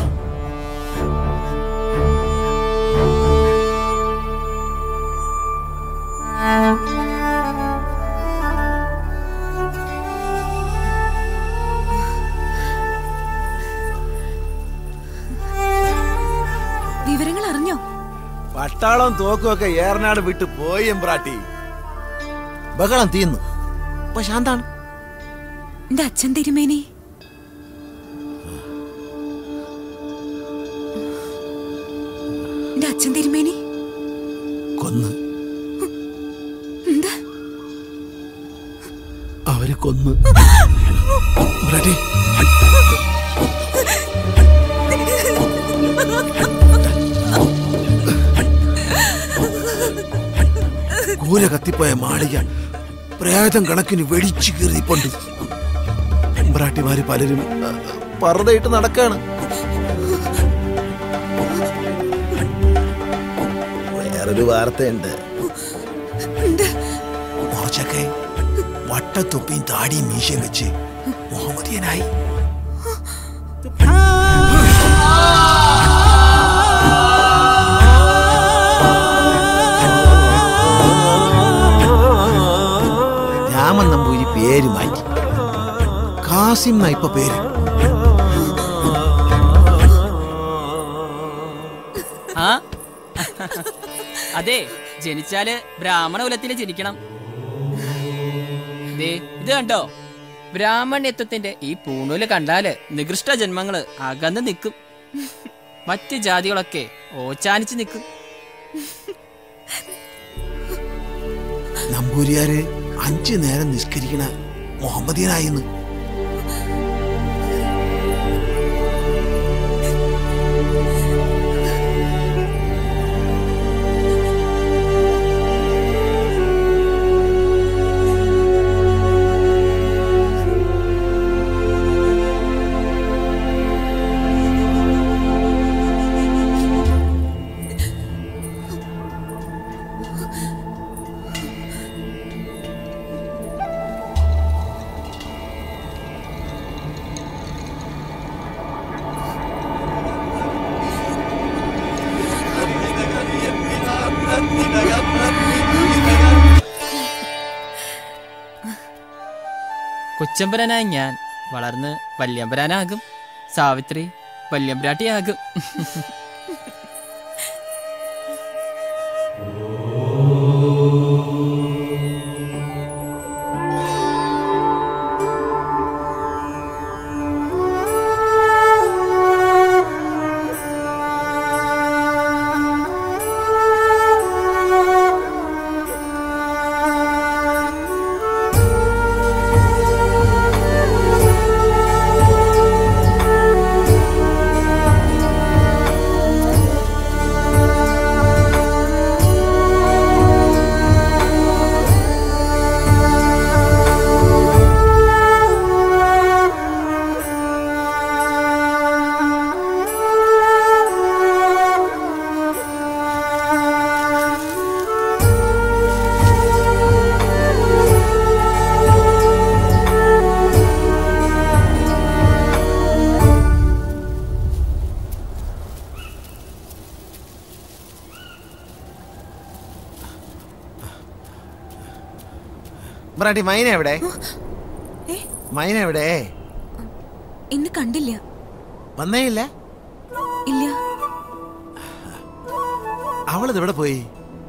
വിവരങ്ങൾ അറിഞ്ഞോ പട്ടാളം തോക്കുമൊക്കെ ഏറനാട് വിട്ട് പോയി എമ്പ്രാട്ടി ബഹളം തീർന്നു ഇപ്പൊ ശാന്താണ് എന്റെ അച്ഛൻ തിരുമേനി എന്റെ അച്ഛൻ തിരുമേനി കൊന്ന് എന്താ അവര് കൊന്ന് എമ്പ്രാട്ടി കൂല കത്തിപ്പോയ മാളിക പ്രേതം കണക്കിന് വെടിച്ചു കീറിപ്പോണ്ട് എമ്പ്രാട്ടിമാര് പലരും അ, പർദ്ദയിട്ട് നടക്കാണ് വേറൊരു വാർത്തയുണ്ട് കുറച്ചൊക്കെ വട്ടത്തൊപ്പിയും താടിയും മീശയും വെച്ച് മുഹമ്മദിയനായി രാമൻ നമ്പൂരി പേര് മാറ്റി കാസിം എന്നാ ഇപ്പൊ പേര് ആ അതെ ജനിച്ചാല് ബ്രാഹ്മണ കുലത്തില് ജനിക്കണം ദേ ഇത് കണ്ടോ ബ്രാഹ്മണ്യത്വത്തിന്റെ ഈ പൂണൂല് കണ്ടാല് നികൃഷ്ട ജന്മങ്ങള് അകന്ന് നിൽക്കും മറ്റ് ജാതികളൊക്കെ ഓച്ചാനിച്ച് നിൽക്കും നമ്പൂരിയാര് അഞ്ചു നേരം നിസ്കരിക്കണ മുഹമ്മദിയനായിന്ന് കൊച്ചമ്പരനായ ഞാൻ വളർന്ന് വല്യമ്പരാനാകും സാവിത്രി വല്യമ്പ്രാട്ടിയാകും ബ്രാട്ടി മൈന എവിടെ മൈന എവിടെ ഇന്ന് കണ്ടില്ല വന്നേ ഇല്ല ഇല്ല അവളിത് എവിടെ പോയി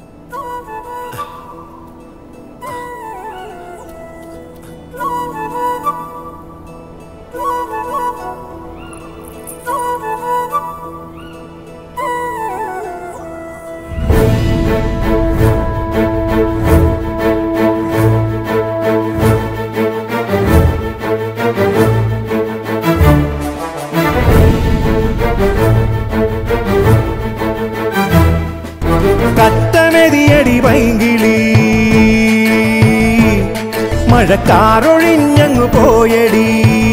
കത്തമെതിയടി പൈങ്കിളി മഴക്കാറൊഴിഞ്ഞങ്ങു പോയടി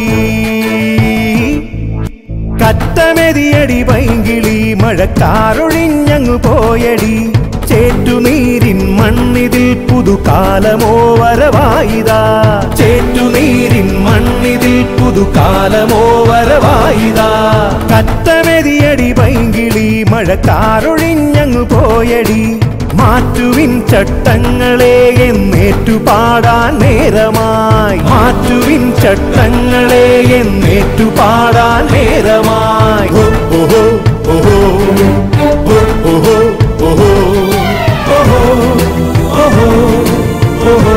കത്തമെതിയടി പൈങ്കിളി മഴക്കാറൊഴിഞ്ഞങ്ങു പോയടി ചേറ്റുനീരിൻ മണ്ണിതിൽ പുതുകാലമോ വരവായിതാ ചേറ്റുനീരിൻ മണ്ണിതിൽ പുതുകാലമോ വരവായിതാ കത്തമെതിയടി പൈങ്കിളി മഴക്കാറൊഴിഞ്ഞങ്ങു പോയടി മാറ്റുവിൻ ചട്ടങ്ങളെ എന്നേറ്റു പാടാൻ നേരമായി മാറ്റുവിൻ ചട്ടങ്ങളെ എന്നേറ്റു പാടാൻ നേരമായി ഓ, ഓഹോ ഓഹോ ഓ, ഓഹോ ഓഹോ ഓഹോ ഓഹോ ഓഹോ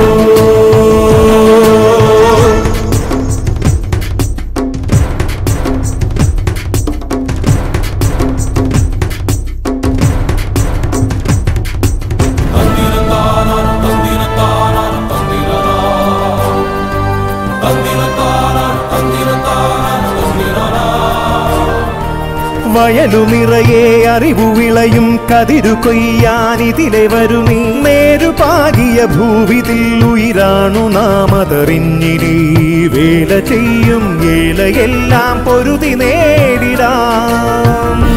വയലു നിറയെ അറിവു വിളയും കതിരു കൊയ്യാനിതിലെ വരുമീ നേരുപാകിയ ഭൂവിതിൽ ഉയരാണു നാമതറിഞ്ഞിനി വേല ചെയ്യും ഏലയെല്ലാം പൊരുതി നേടിടാം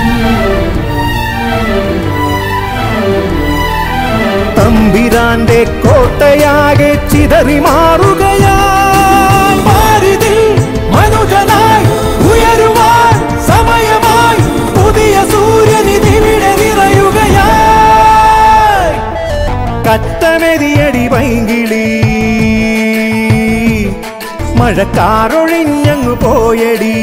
തമ്പിരാന്റെ കോട്ടയാകെ ചിതറി മാറുകയായി ഭാരതിൽ മനുജനായി ഉയരുവാൻ സമയമായി പുതിയ സൂര്യനിധിവിടെ നിറയുകയായി കത്തമെതിയടി പൈങ്കിളി മഴക്കാറൊഴിഞ്ഞങ്ങു പോയടി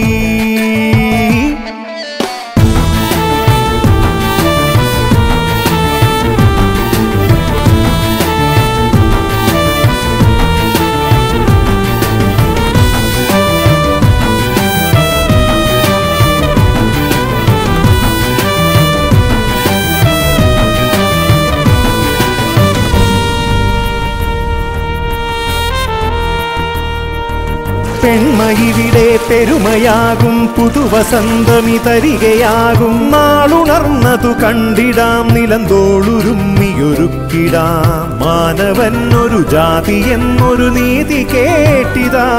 പെൺമയിവിടെ പെരുമയാകും പുതുവസന്തമി തരികയാകും നാളുണർന്നതു കണ്ടിടാം നിലന്തോളുരുമ്മിയൊരുക്കിടാം മാനവൻ ഒരു ജാതി എന്നൊരു നീതി കേട്ടിതാ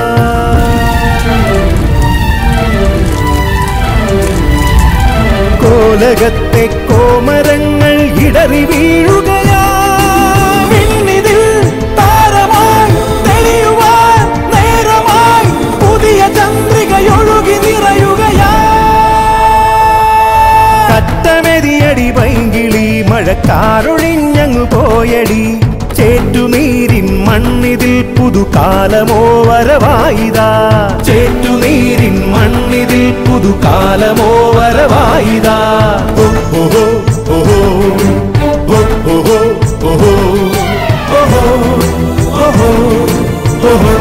കോലകത്തെ കോമരങ്ങൾ ഇടറി വീഴുകയാ വിണ്ണിതിൽ താരമായി തെളിയുവാൻ നേരമായി പുതിയ ചന്ദ്രികയൊഴുകി നിറയുകയാ കറ്റമെതിയടി പൈങ്കിളി മഴക്കാറൊഴിഞ്ഞങ്ങു പോയടി ചേറ്റുനീരിൻ മണ്ണിതിൽ പുതുകാലമോ വരവായിതാ ചേറ്റുനീരിൻ മണ്ണിതിൽ പുതുകാലമോ വരവായിതാ ഓ ഓഹോ ഓഹോ ഓ ഓഹോ ഓഹോ ഓഹോ ഓഹോ ഓഹോ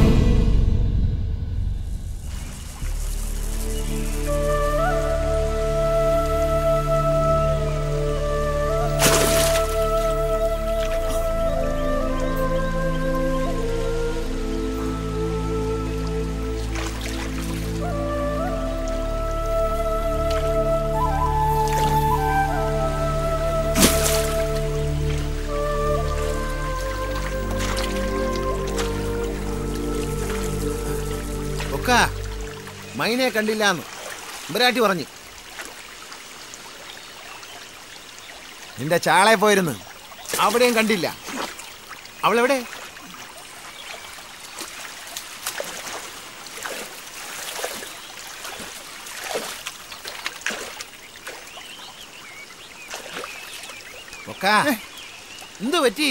ഒക്ക മൈനെ കണ്ടില്ലാന്ന് ഇമ്പരാട്ടി പറഞ്ഞു നിന്റെ ചാളെ പോയിരുന്നു അവിടെയും കണ്ടില്ല അവളെവിടെ ഒക്ക എന്ത് പറ്റി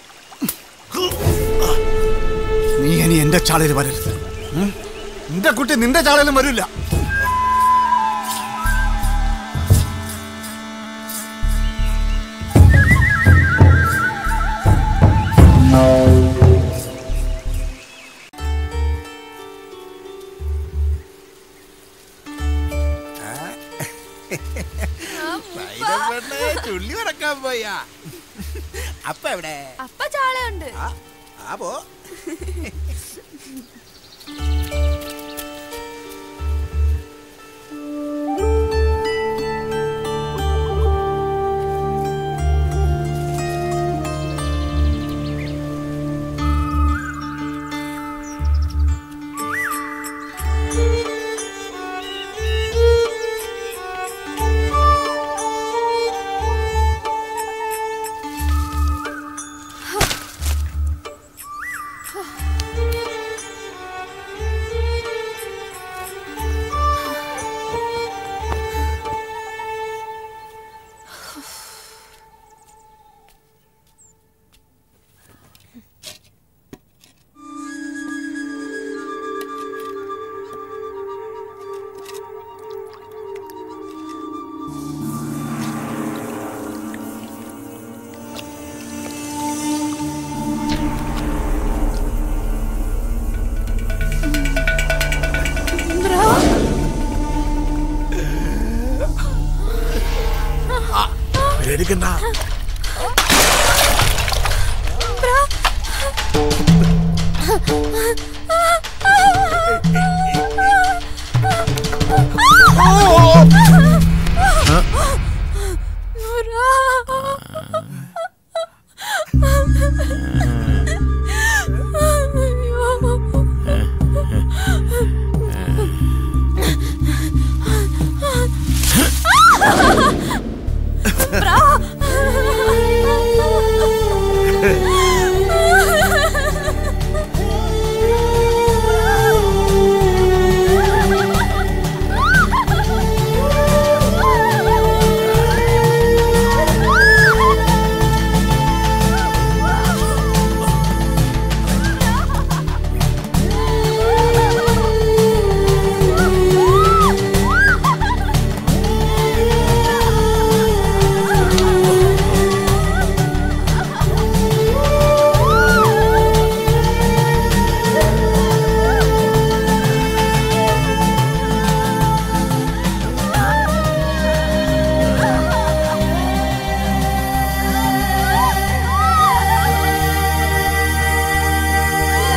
നീ ഇനി എന്റെ ചാളയിൽ വരരുത് ഉം? നിന്റെ കുട്ടി നിന്റെ ചാളയിലും വരില്ല ചുള്ളി ഉറക്കാൻ പോയാ അപ്പ എവിടെ അപ്പ ചാളയുണ്ട് ആ പോ പേടിക്കണ്ട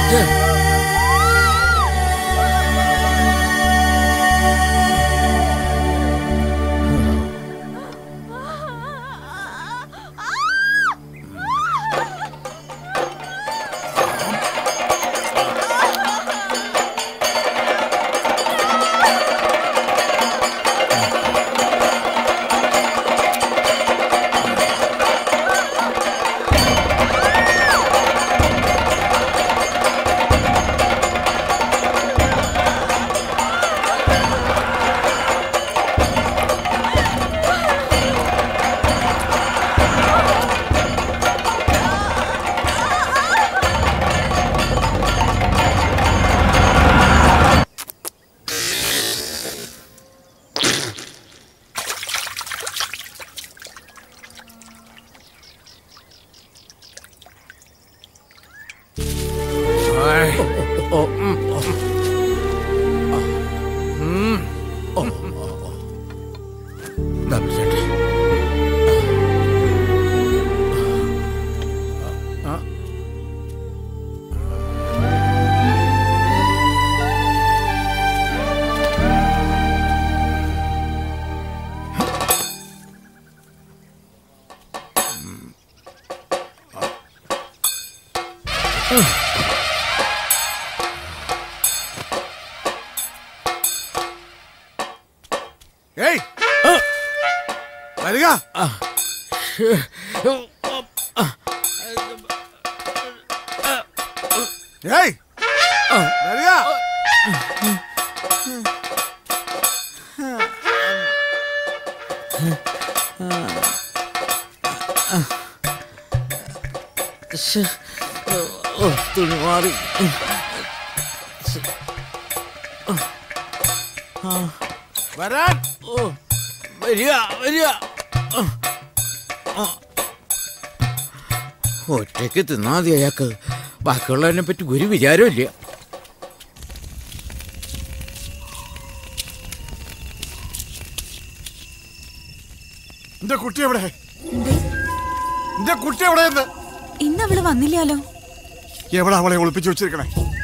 ഏയ് വരിക ഏയ് വരിക തുണി മാറി വരാൻ വരിക വരിക ഒറ്റയ്ക്ക് തിന്നാ മതി അയാൾക്ക് ബാക്കിയുള്ളതിനെ പറ്റി ഒരു വിചാരമില്ല എന്റെ കുട്ടി എവിടെ എന്റെ കുട്ടി എവിടെ എന്ന് ഇന്ന് അവള് വന്നില്ലാലോ എവിടെ അവളെ ഒളിപ്പിച്ചു വെച്ചിരിക്കണേ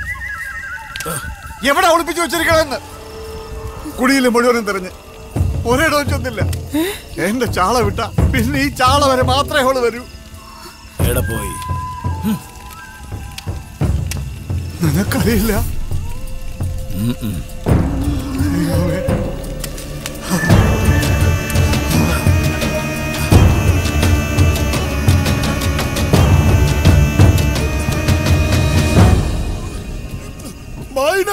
എവിടെ ഒളിപ്പിച്ചു വെച്ചിരിക്കണെന്ന് കുടിയിൽ മുഴുവനും തെരഞ്ഞ് ഒരിടവും ചെന്നില്ല എന്റെ ചാള വിട്ട പിന്നെ ഈ ചാള വരെ മാത്രമേ അവള് വരൂ എവിടെ പോയി നിനക്കറിയില്ല ദൈവമേ. മൈന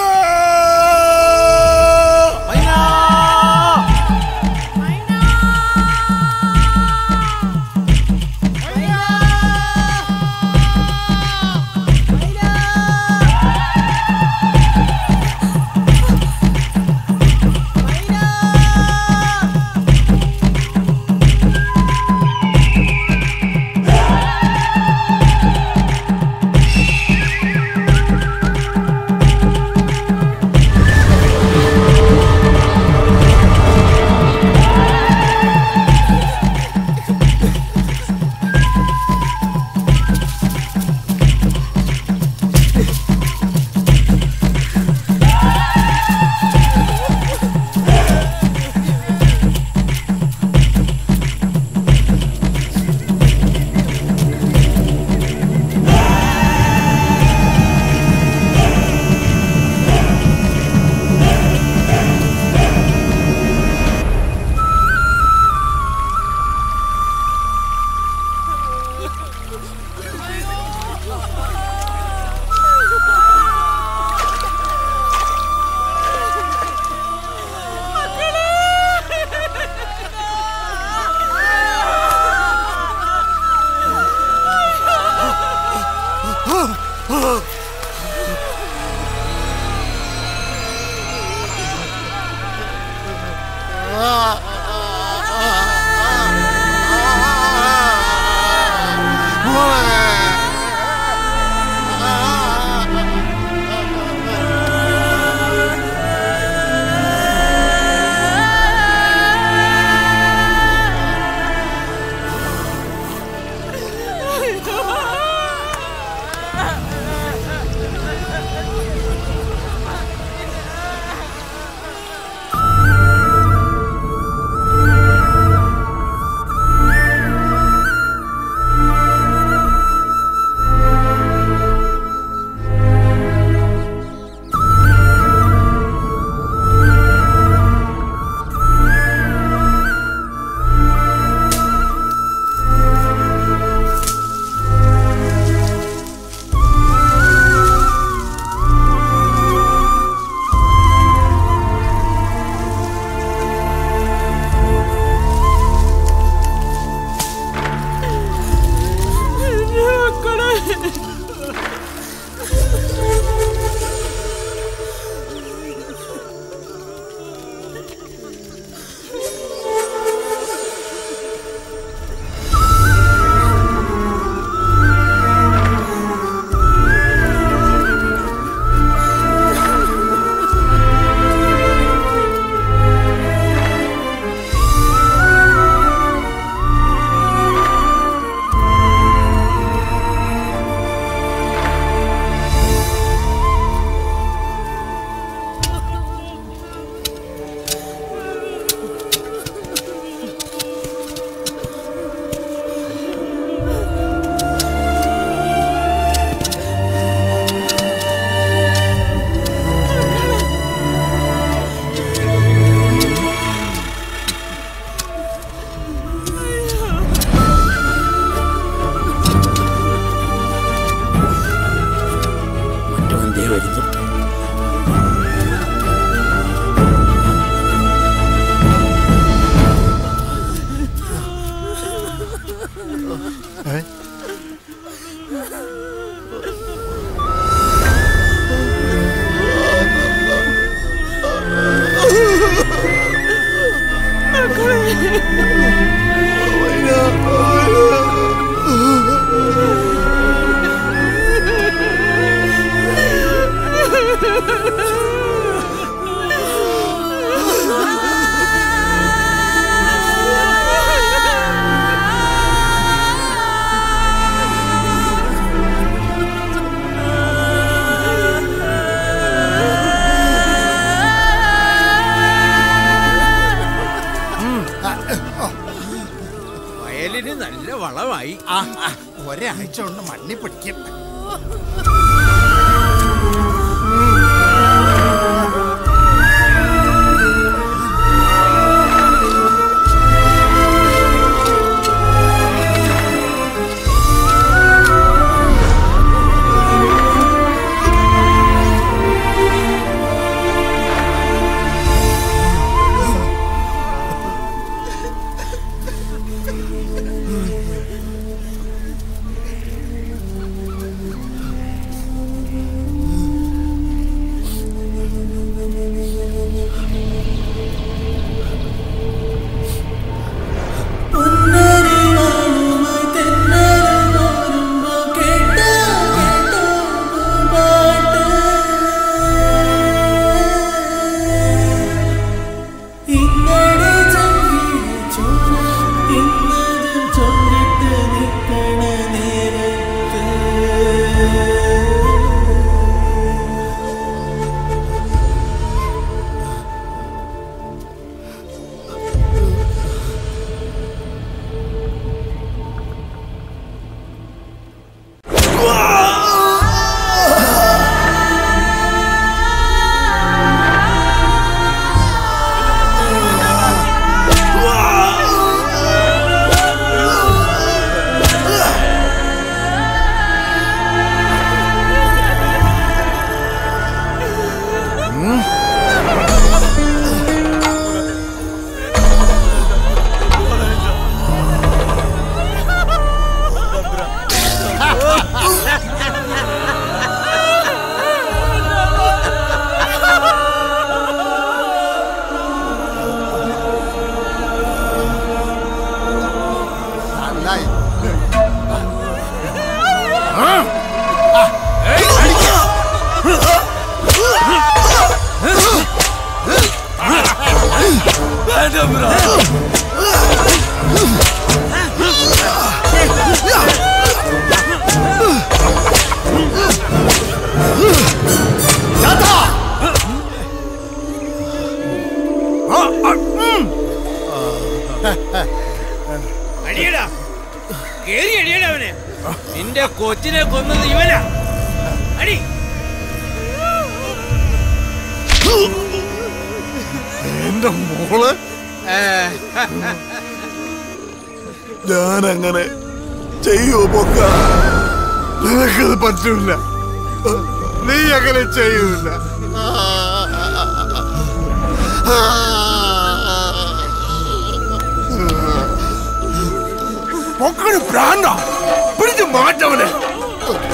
ആ മറ്റവൻ ദേ വരുന്നു വയലിന് നല്ല വളമായി ആ, ആ, ഒരാഴ്ച കൊണ്ട് മണ്ണി പിടിക്കും നന്നായി അടിയടാ കേറി അടിയടാ അവനെ നിന്റെ കൊച്ചിനെ കൊന്നത് ഇവനാ അടി എന്റെ മോള് ഞാൻ അങ്ങനെ ചെയ്യൂ പൊക്ക നിനക്കത് പറ്റൂല നീ അങ്ങനെ ചെയ്യൂല പൊക്കണ് പ്രാന്ത പിടിച്ച് മാറ്റവനെ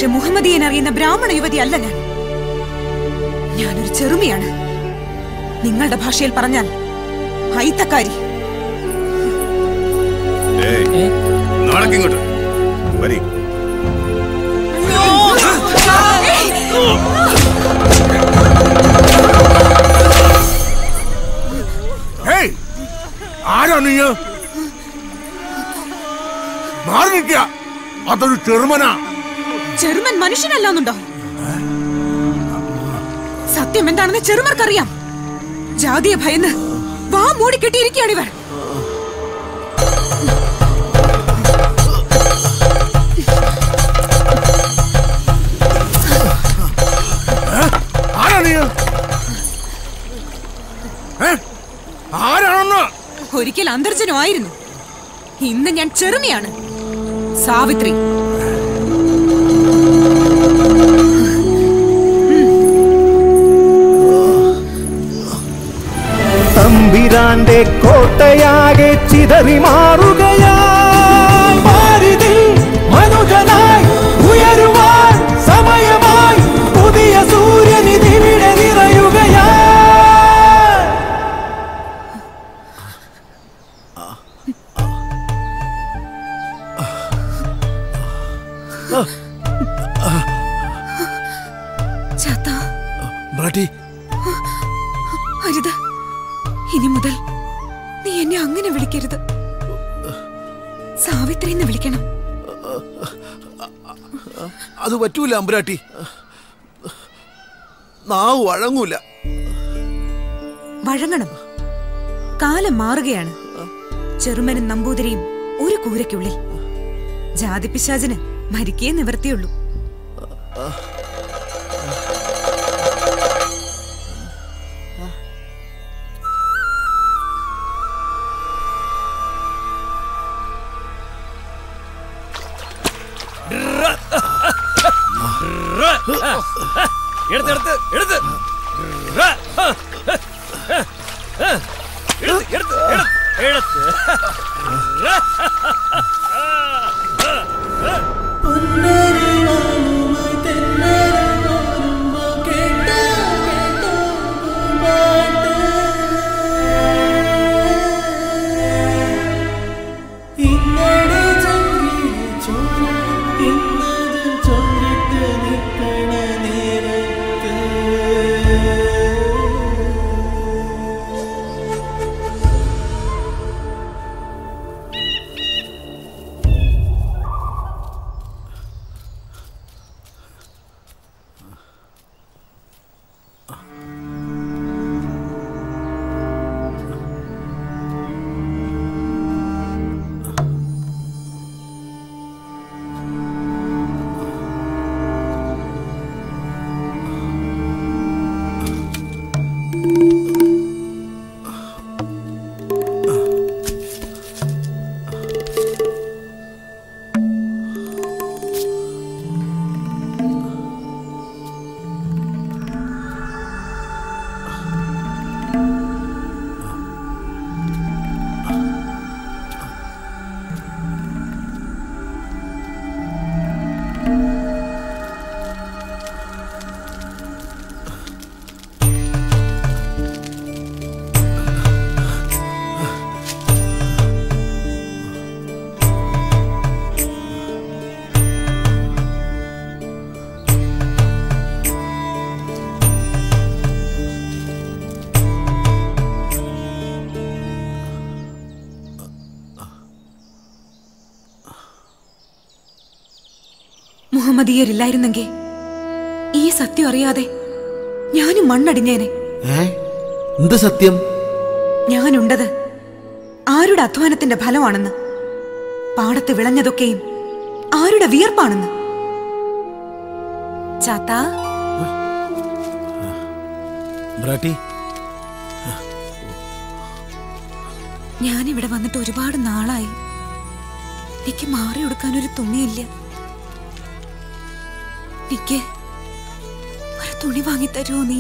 പക്ഷെ മുഹമ്മദിയൻ അറിയുന്ന ബ്രാഹ്മണ യുവതി അല്ല ഞാൻ ഞാനൊരു ചെറുമിയാണ് നിങ്ങളുടെ ഭാഷയിൽ പറഞ്ഞാൽ ഹൈത്തക്കാരി നാളേക്കിങ്ങോട്ട് വരി ഹേയ് ആരാ നീ മാറി നിൽക്കുക അതൊരു ചെറുമനാ ചെറുമൻ മനുഷ്യനല്ലാന്നുണ്ടോ സത്യം എന്താണെന്ന് ചെറുമർക്കറിയാം ജാതിയെ ഭയന്ന് വാ മൂടി കെട്ടിയിരിക്കുകയാണ് ഇവർ ആരാ നീ ഏ? ആരാണെന്ന് ഒരിക്കൽ അന്തർജനമായിരുന്നു ഇന്ന് ഞാൻ ചെറുമിയാണ് സാവിത്രി തമ്പിരാന്റെ കോട്ടയാകെ ചിതറി മാറുകയായി ഭാരതി മനുജനായി ഉയരുവാൻ സമയമായി പുതിയ സൂര്യനിധിവിടെ നിറയുകയായി ചാത്താ ബ്രാട്ടി അരുത് ഇനി മുതൽ നീ എന്നെ അങ്ങനെ വിളിക്കരുത് സാവിത്രി എന്ന് വിളിക്കണം അത് പറ്റൂല അമ്പുരാട്ടി നാവ് വഴങ്ങൂല വഴങ്ങണം കാലം മാറുകയാണ് ചെറുമനും നമ്പൂതിരിയും ഒരു കൂരയ്ക്കുള്ളിൽ ജാതിപിശാചിന് മരിക്കേ നിവർത്തിയുള്ളൂ എടുത്ത് എടുത്ത് എടുത്ത് റാ. എടുത്ത് എടുത്ത് എടുത്ത് എടുത്ത് റാ. മുഹമ്മദീയരില്ലായിരുന്നെങ്കിൽ ഈ സത്യം അറിയാതെ ഞാനും മണ്ണടിഞ്ഞേനെ ഏ എന്ത് സത്യം ഞാനുണ്ടത് ആരുടെ അധ്വാനത്തിന്റെ ഫലമാണെന്ന് പാടത്ത് വിളഞ്ഞതൊക്കെയും ആരുടെ വിയർപ്പാണെന്ന് ചാത്താ ബ്രാട്ടി ഞാനിവിടെ വന്നിട്ട് ഒരുപാട് നാളായി എനിക്ക് മാറി കൊടുക്കാൻ ഒരു തുണിയില്ല എനിക്ക് ഒരു തുണി വാങ്ങിത്തരുമോ നീ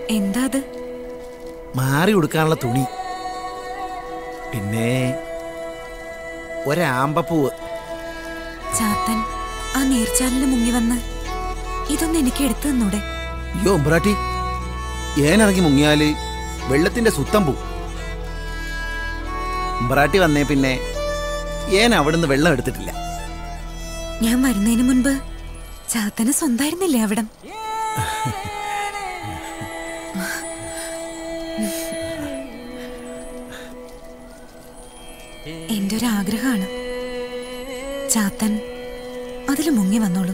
എന്താ അത് മാറി ഉടുക്കാനുള്ള തുണി പിന്നെ ഒരാമ്പപ്പൂവ് ചാത്തൻ ആ നീർച്ചാലിന് മുങ്ങി വന്ന് ഇതൊന്ന് എനിക്ക് എടുത്തു തന്നൂടെ അയ്യോ ഉമ്പ്രാട്ടി ഏനിറങ്ങി മുങ്ങിയാല് വെള്ളത്തിന്റെ സുത്തം പോവും ഉമ്പ്രാട്ടി വന്നേ പിന്നെ ഏൻ അവിടുന്ന് വെള്ളം എടുത്തിട്ടില്ല ഞാൻ വരുന്നതിന് മുൻപ് ചാത്തന് സ്വന്തമായിരുന്നില്ലേ അവിടം എന്റെ ഒരു ആഗ്രഹമാണ് ചാത്തൻ അതിൽ മുങ്ങി വന്നോളൂ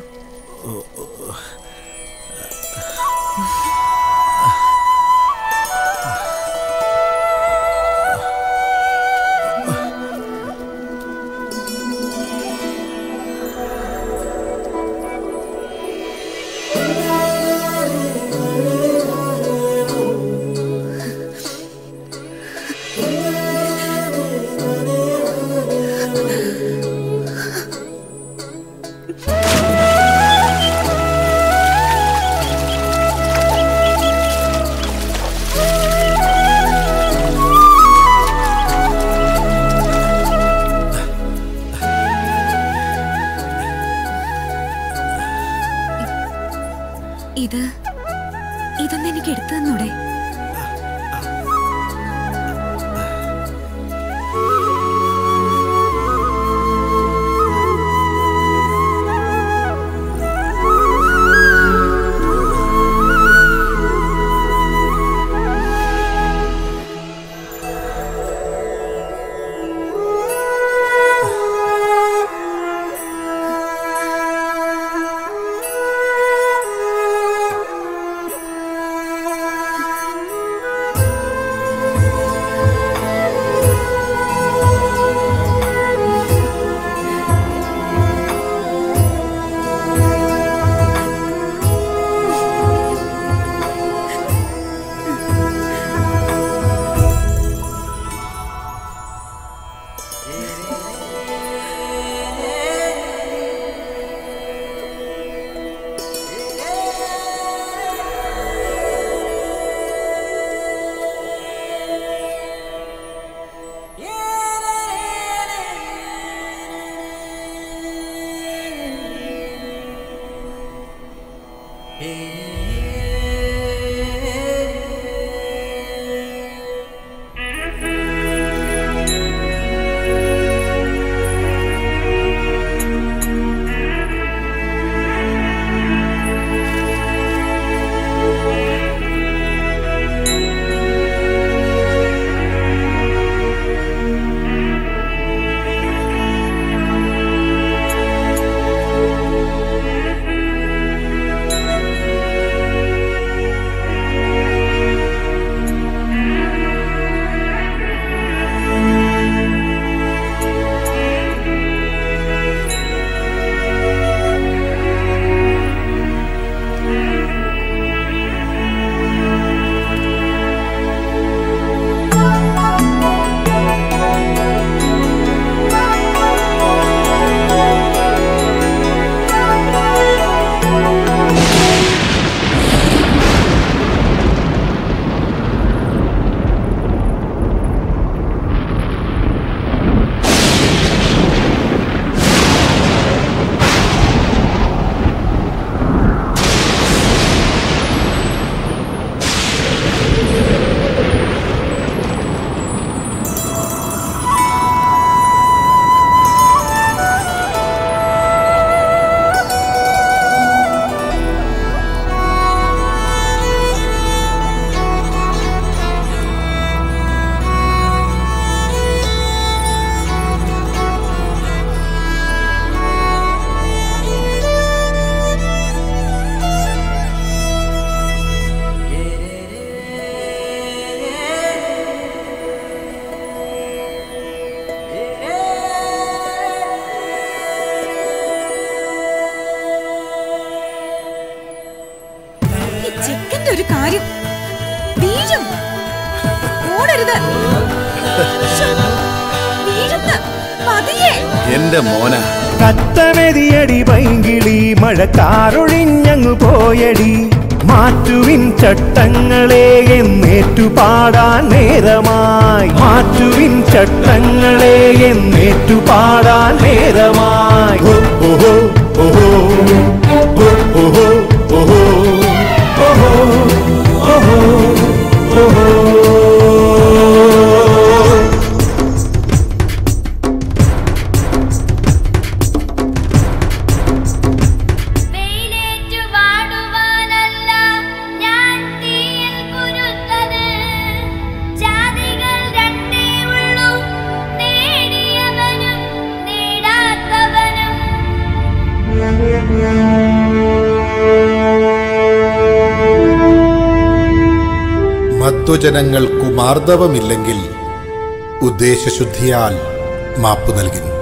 ഇത് ഇതൊന്ന് എനിക്ക് എടുത്തു തന്നൂടെ ഈ ചെക്കന്റെ ഒരു കാര്യം വീഴും ഓടരുത് ശ്ശോ, വീഴുന്ന് പതിയെ എന്റെ മോന കത്തമെതിയടി പൈങ്കിളി മഴക്കാറൊഴിഞ്ഞങ്ങു പോയടി മാറ്റുവിൻ ചട്ടങ്ങളെ എന്നേറ്റുപാടാൻ നേരമായി മാറ്റുവിൻ ചട്ടങ്ങളെ എന്നേറ്റുപാടാൻ നേരമായി ഓ, ഓഹോ, ഓഹോ, ഓ, ഓഹോ, ഓഹോ, ഓഹോ, ഓഹോ, ഓഹോ. വെയിലേറ്റു വാടുവാനല്ല ഞാൻ തീയിൽ കുരുത്തത് ജാതികൾ രണ്ടേ ഉള്ളൂ നേടിയവനും നേടാത്തവനും മധ്വജനങ്ങൾക്കു മാർദ്ദവമില്ലെങ്കിൽ ഉദ്ദേശശുദ്ധിയാൽ മാപ്പു നൽകിൻ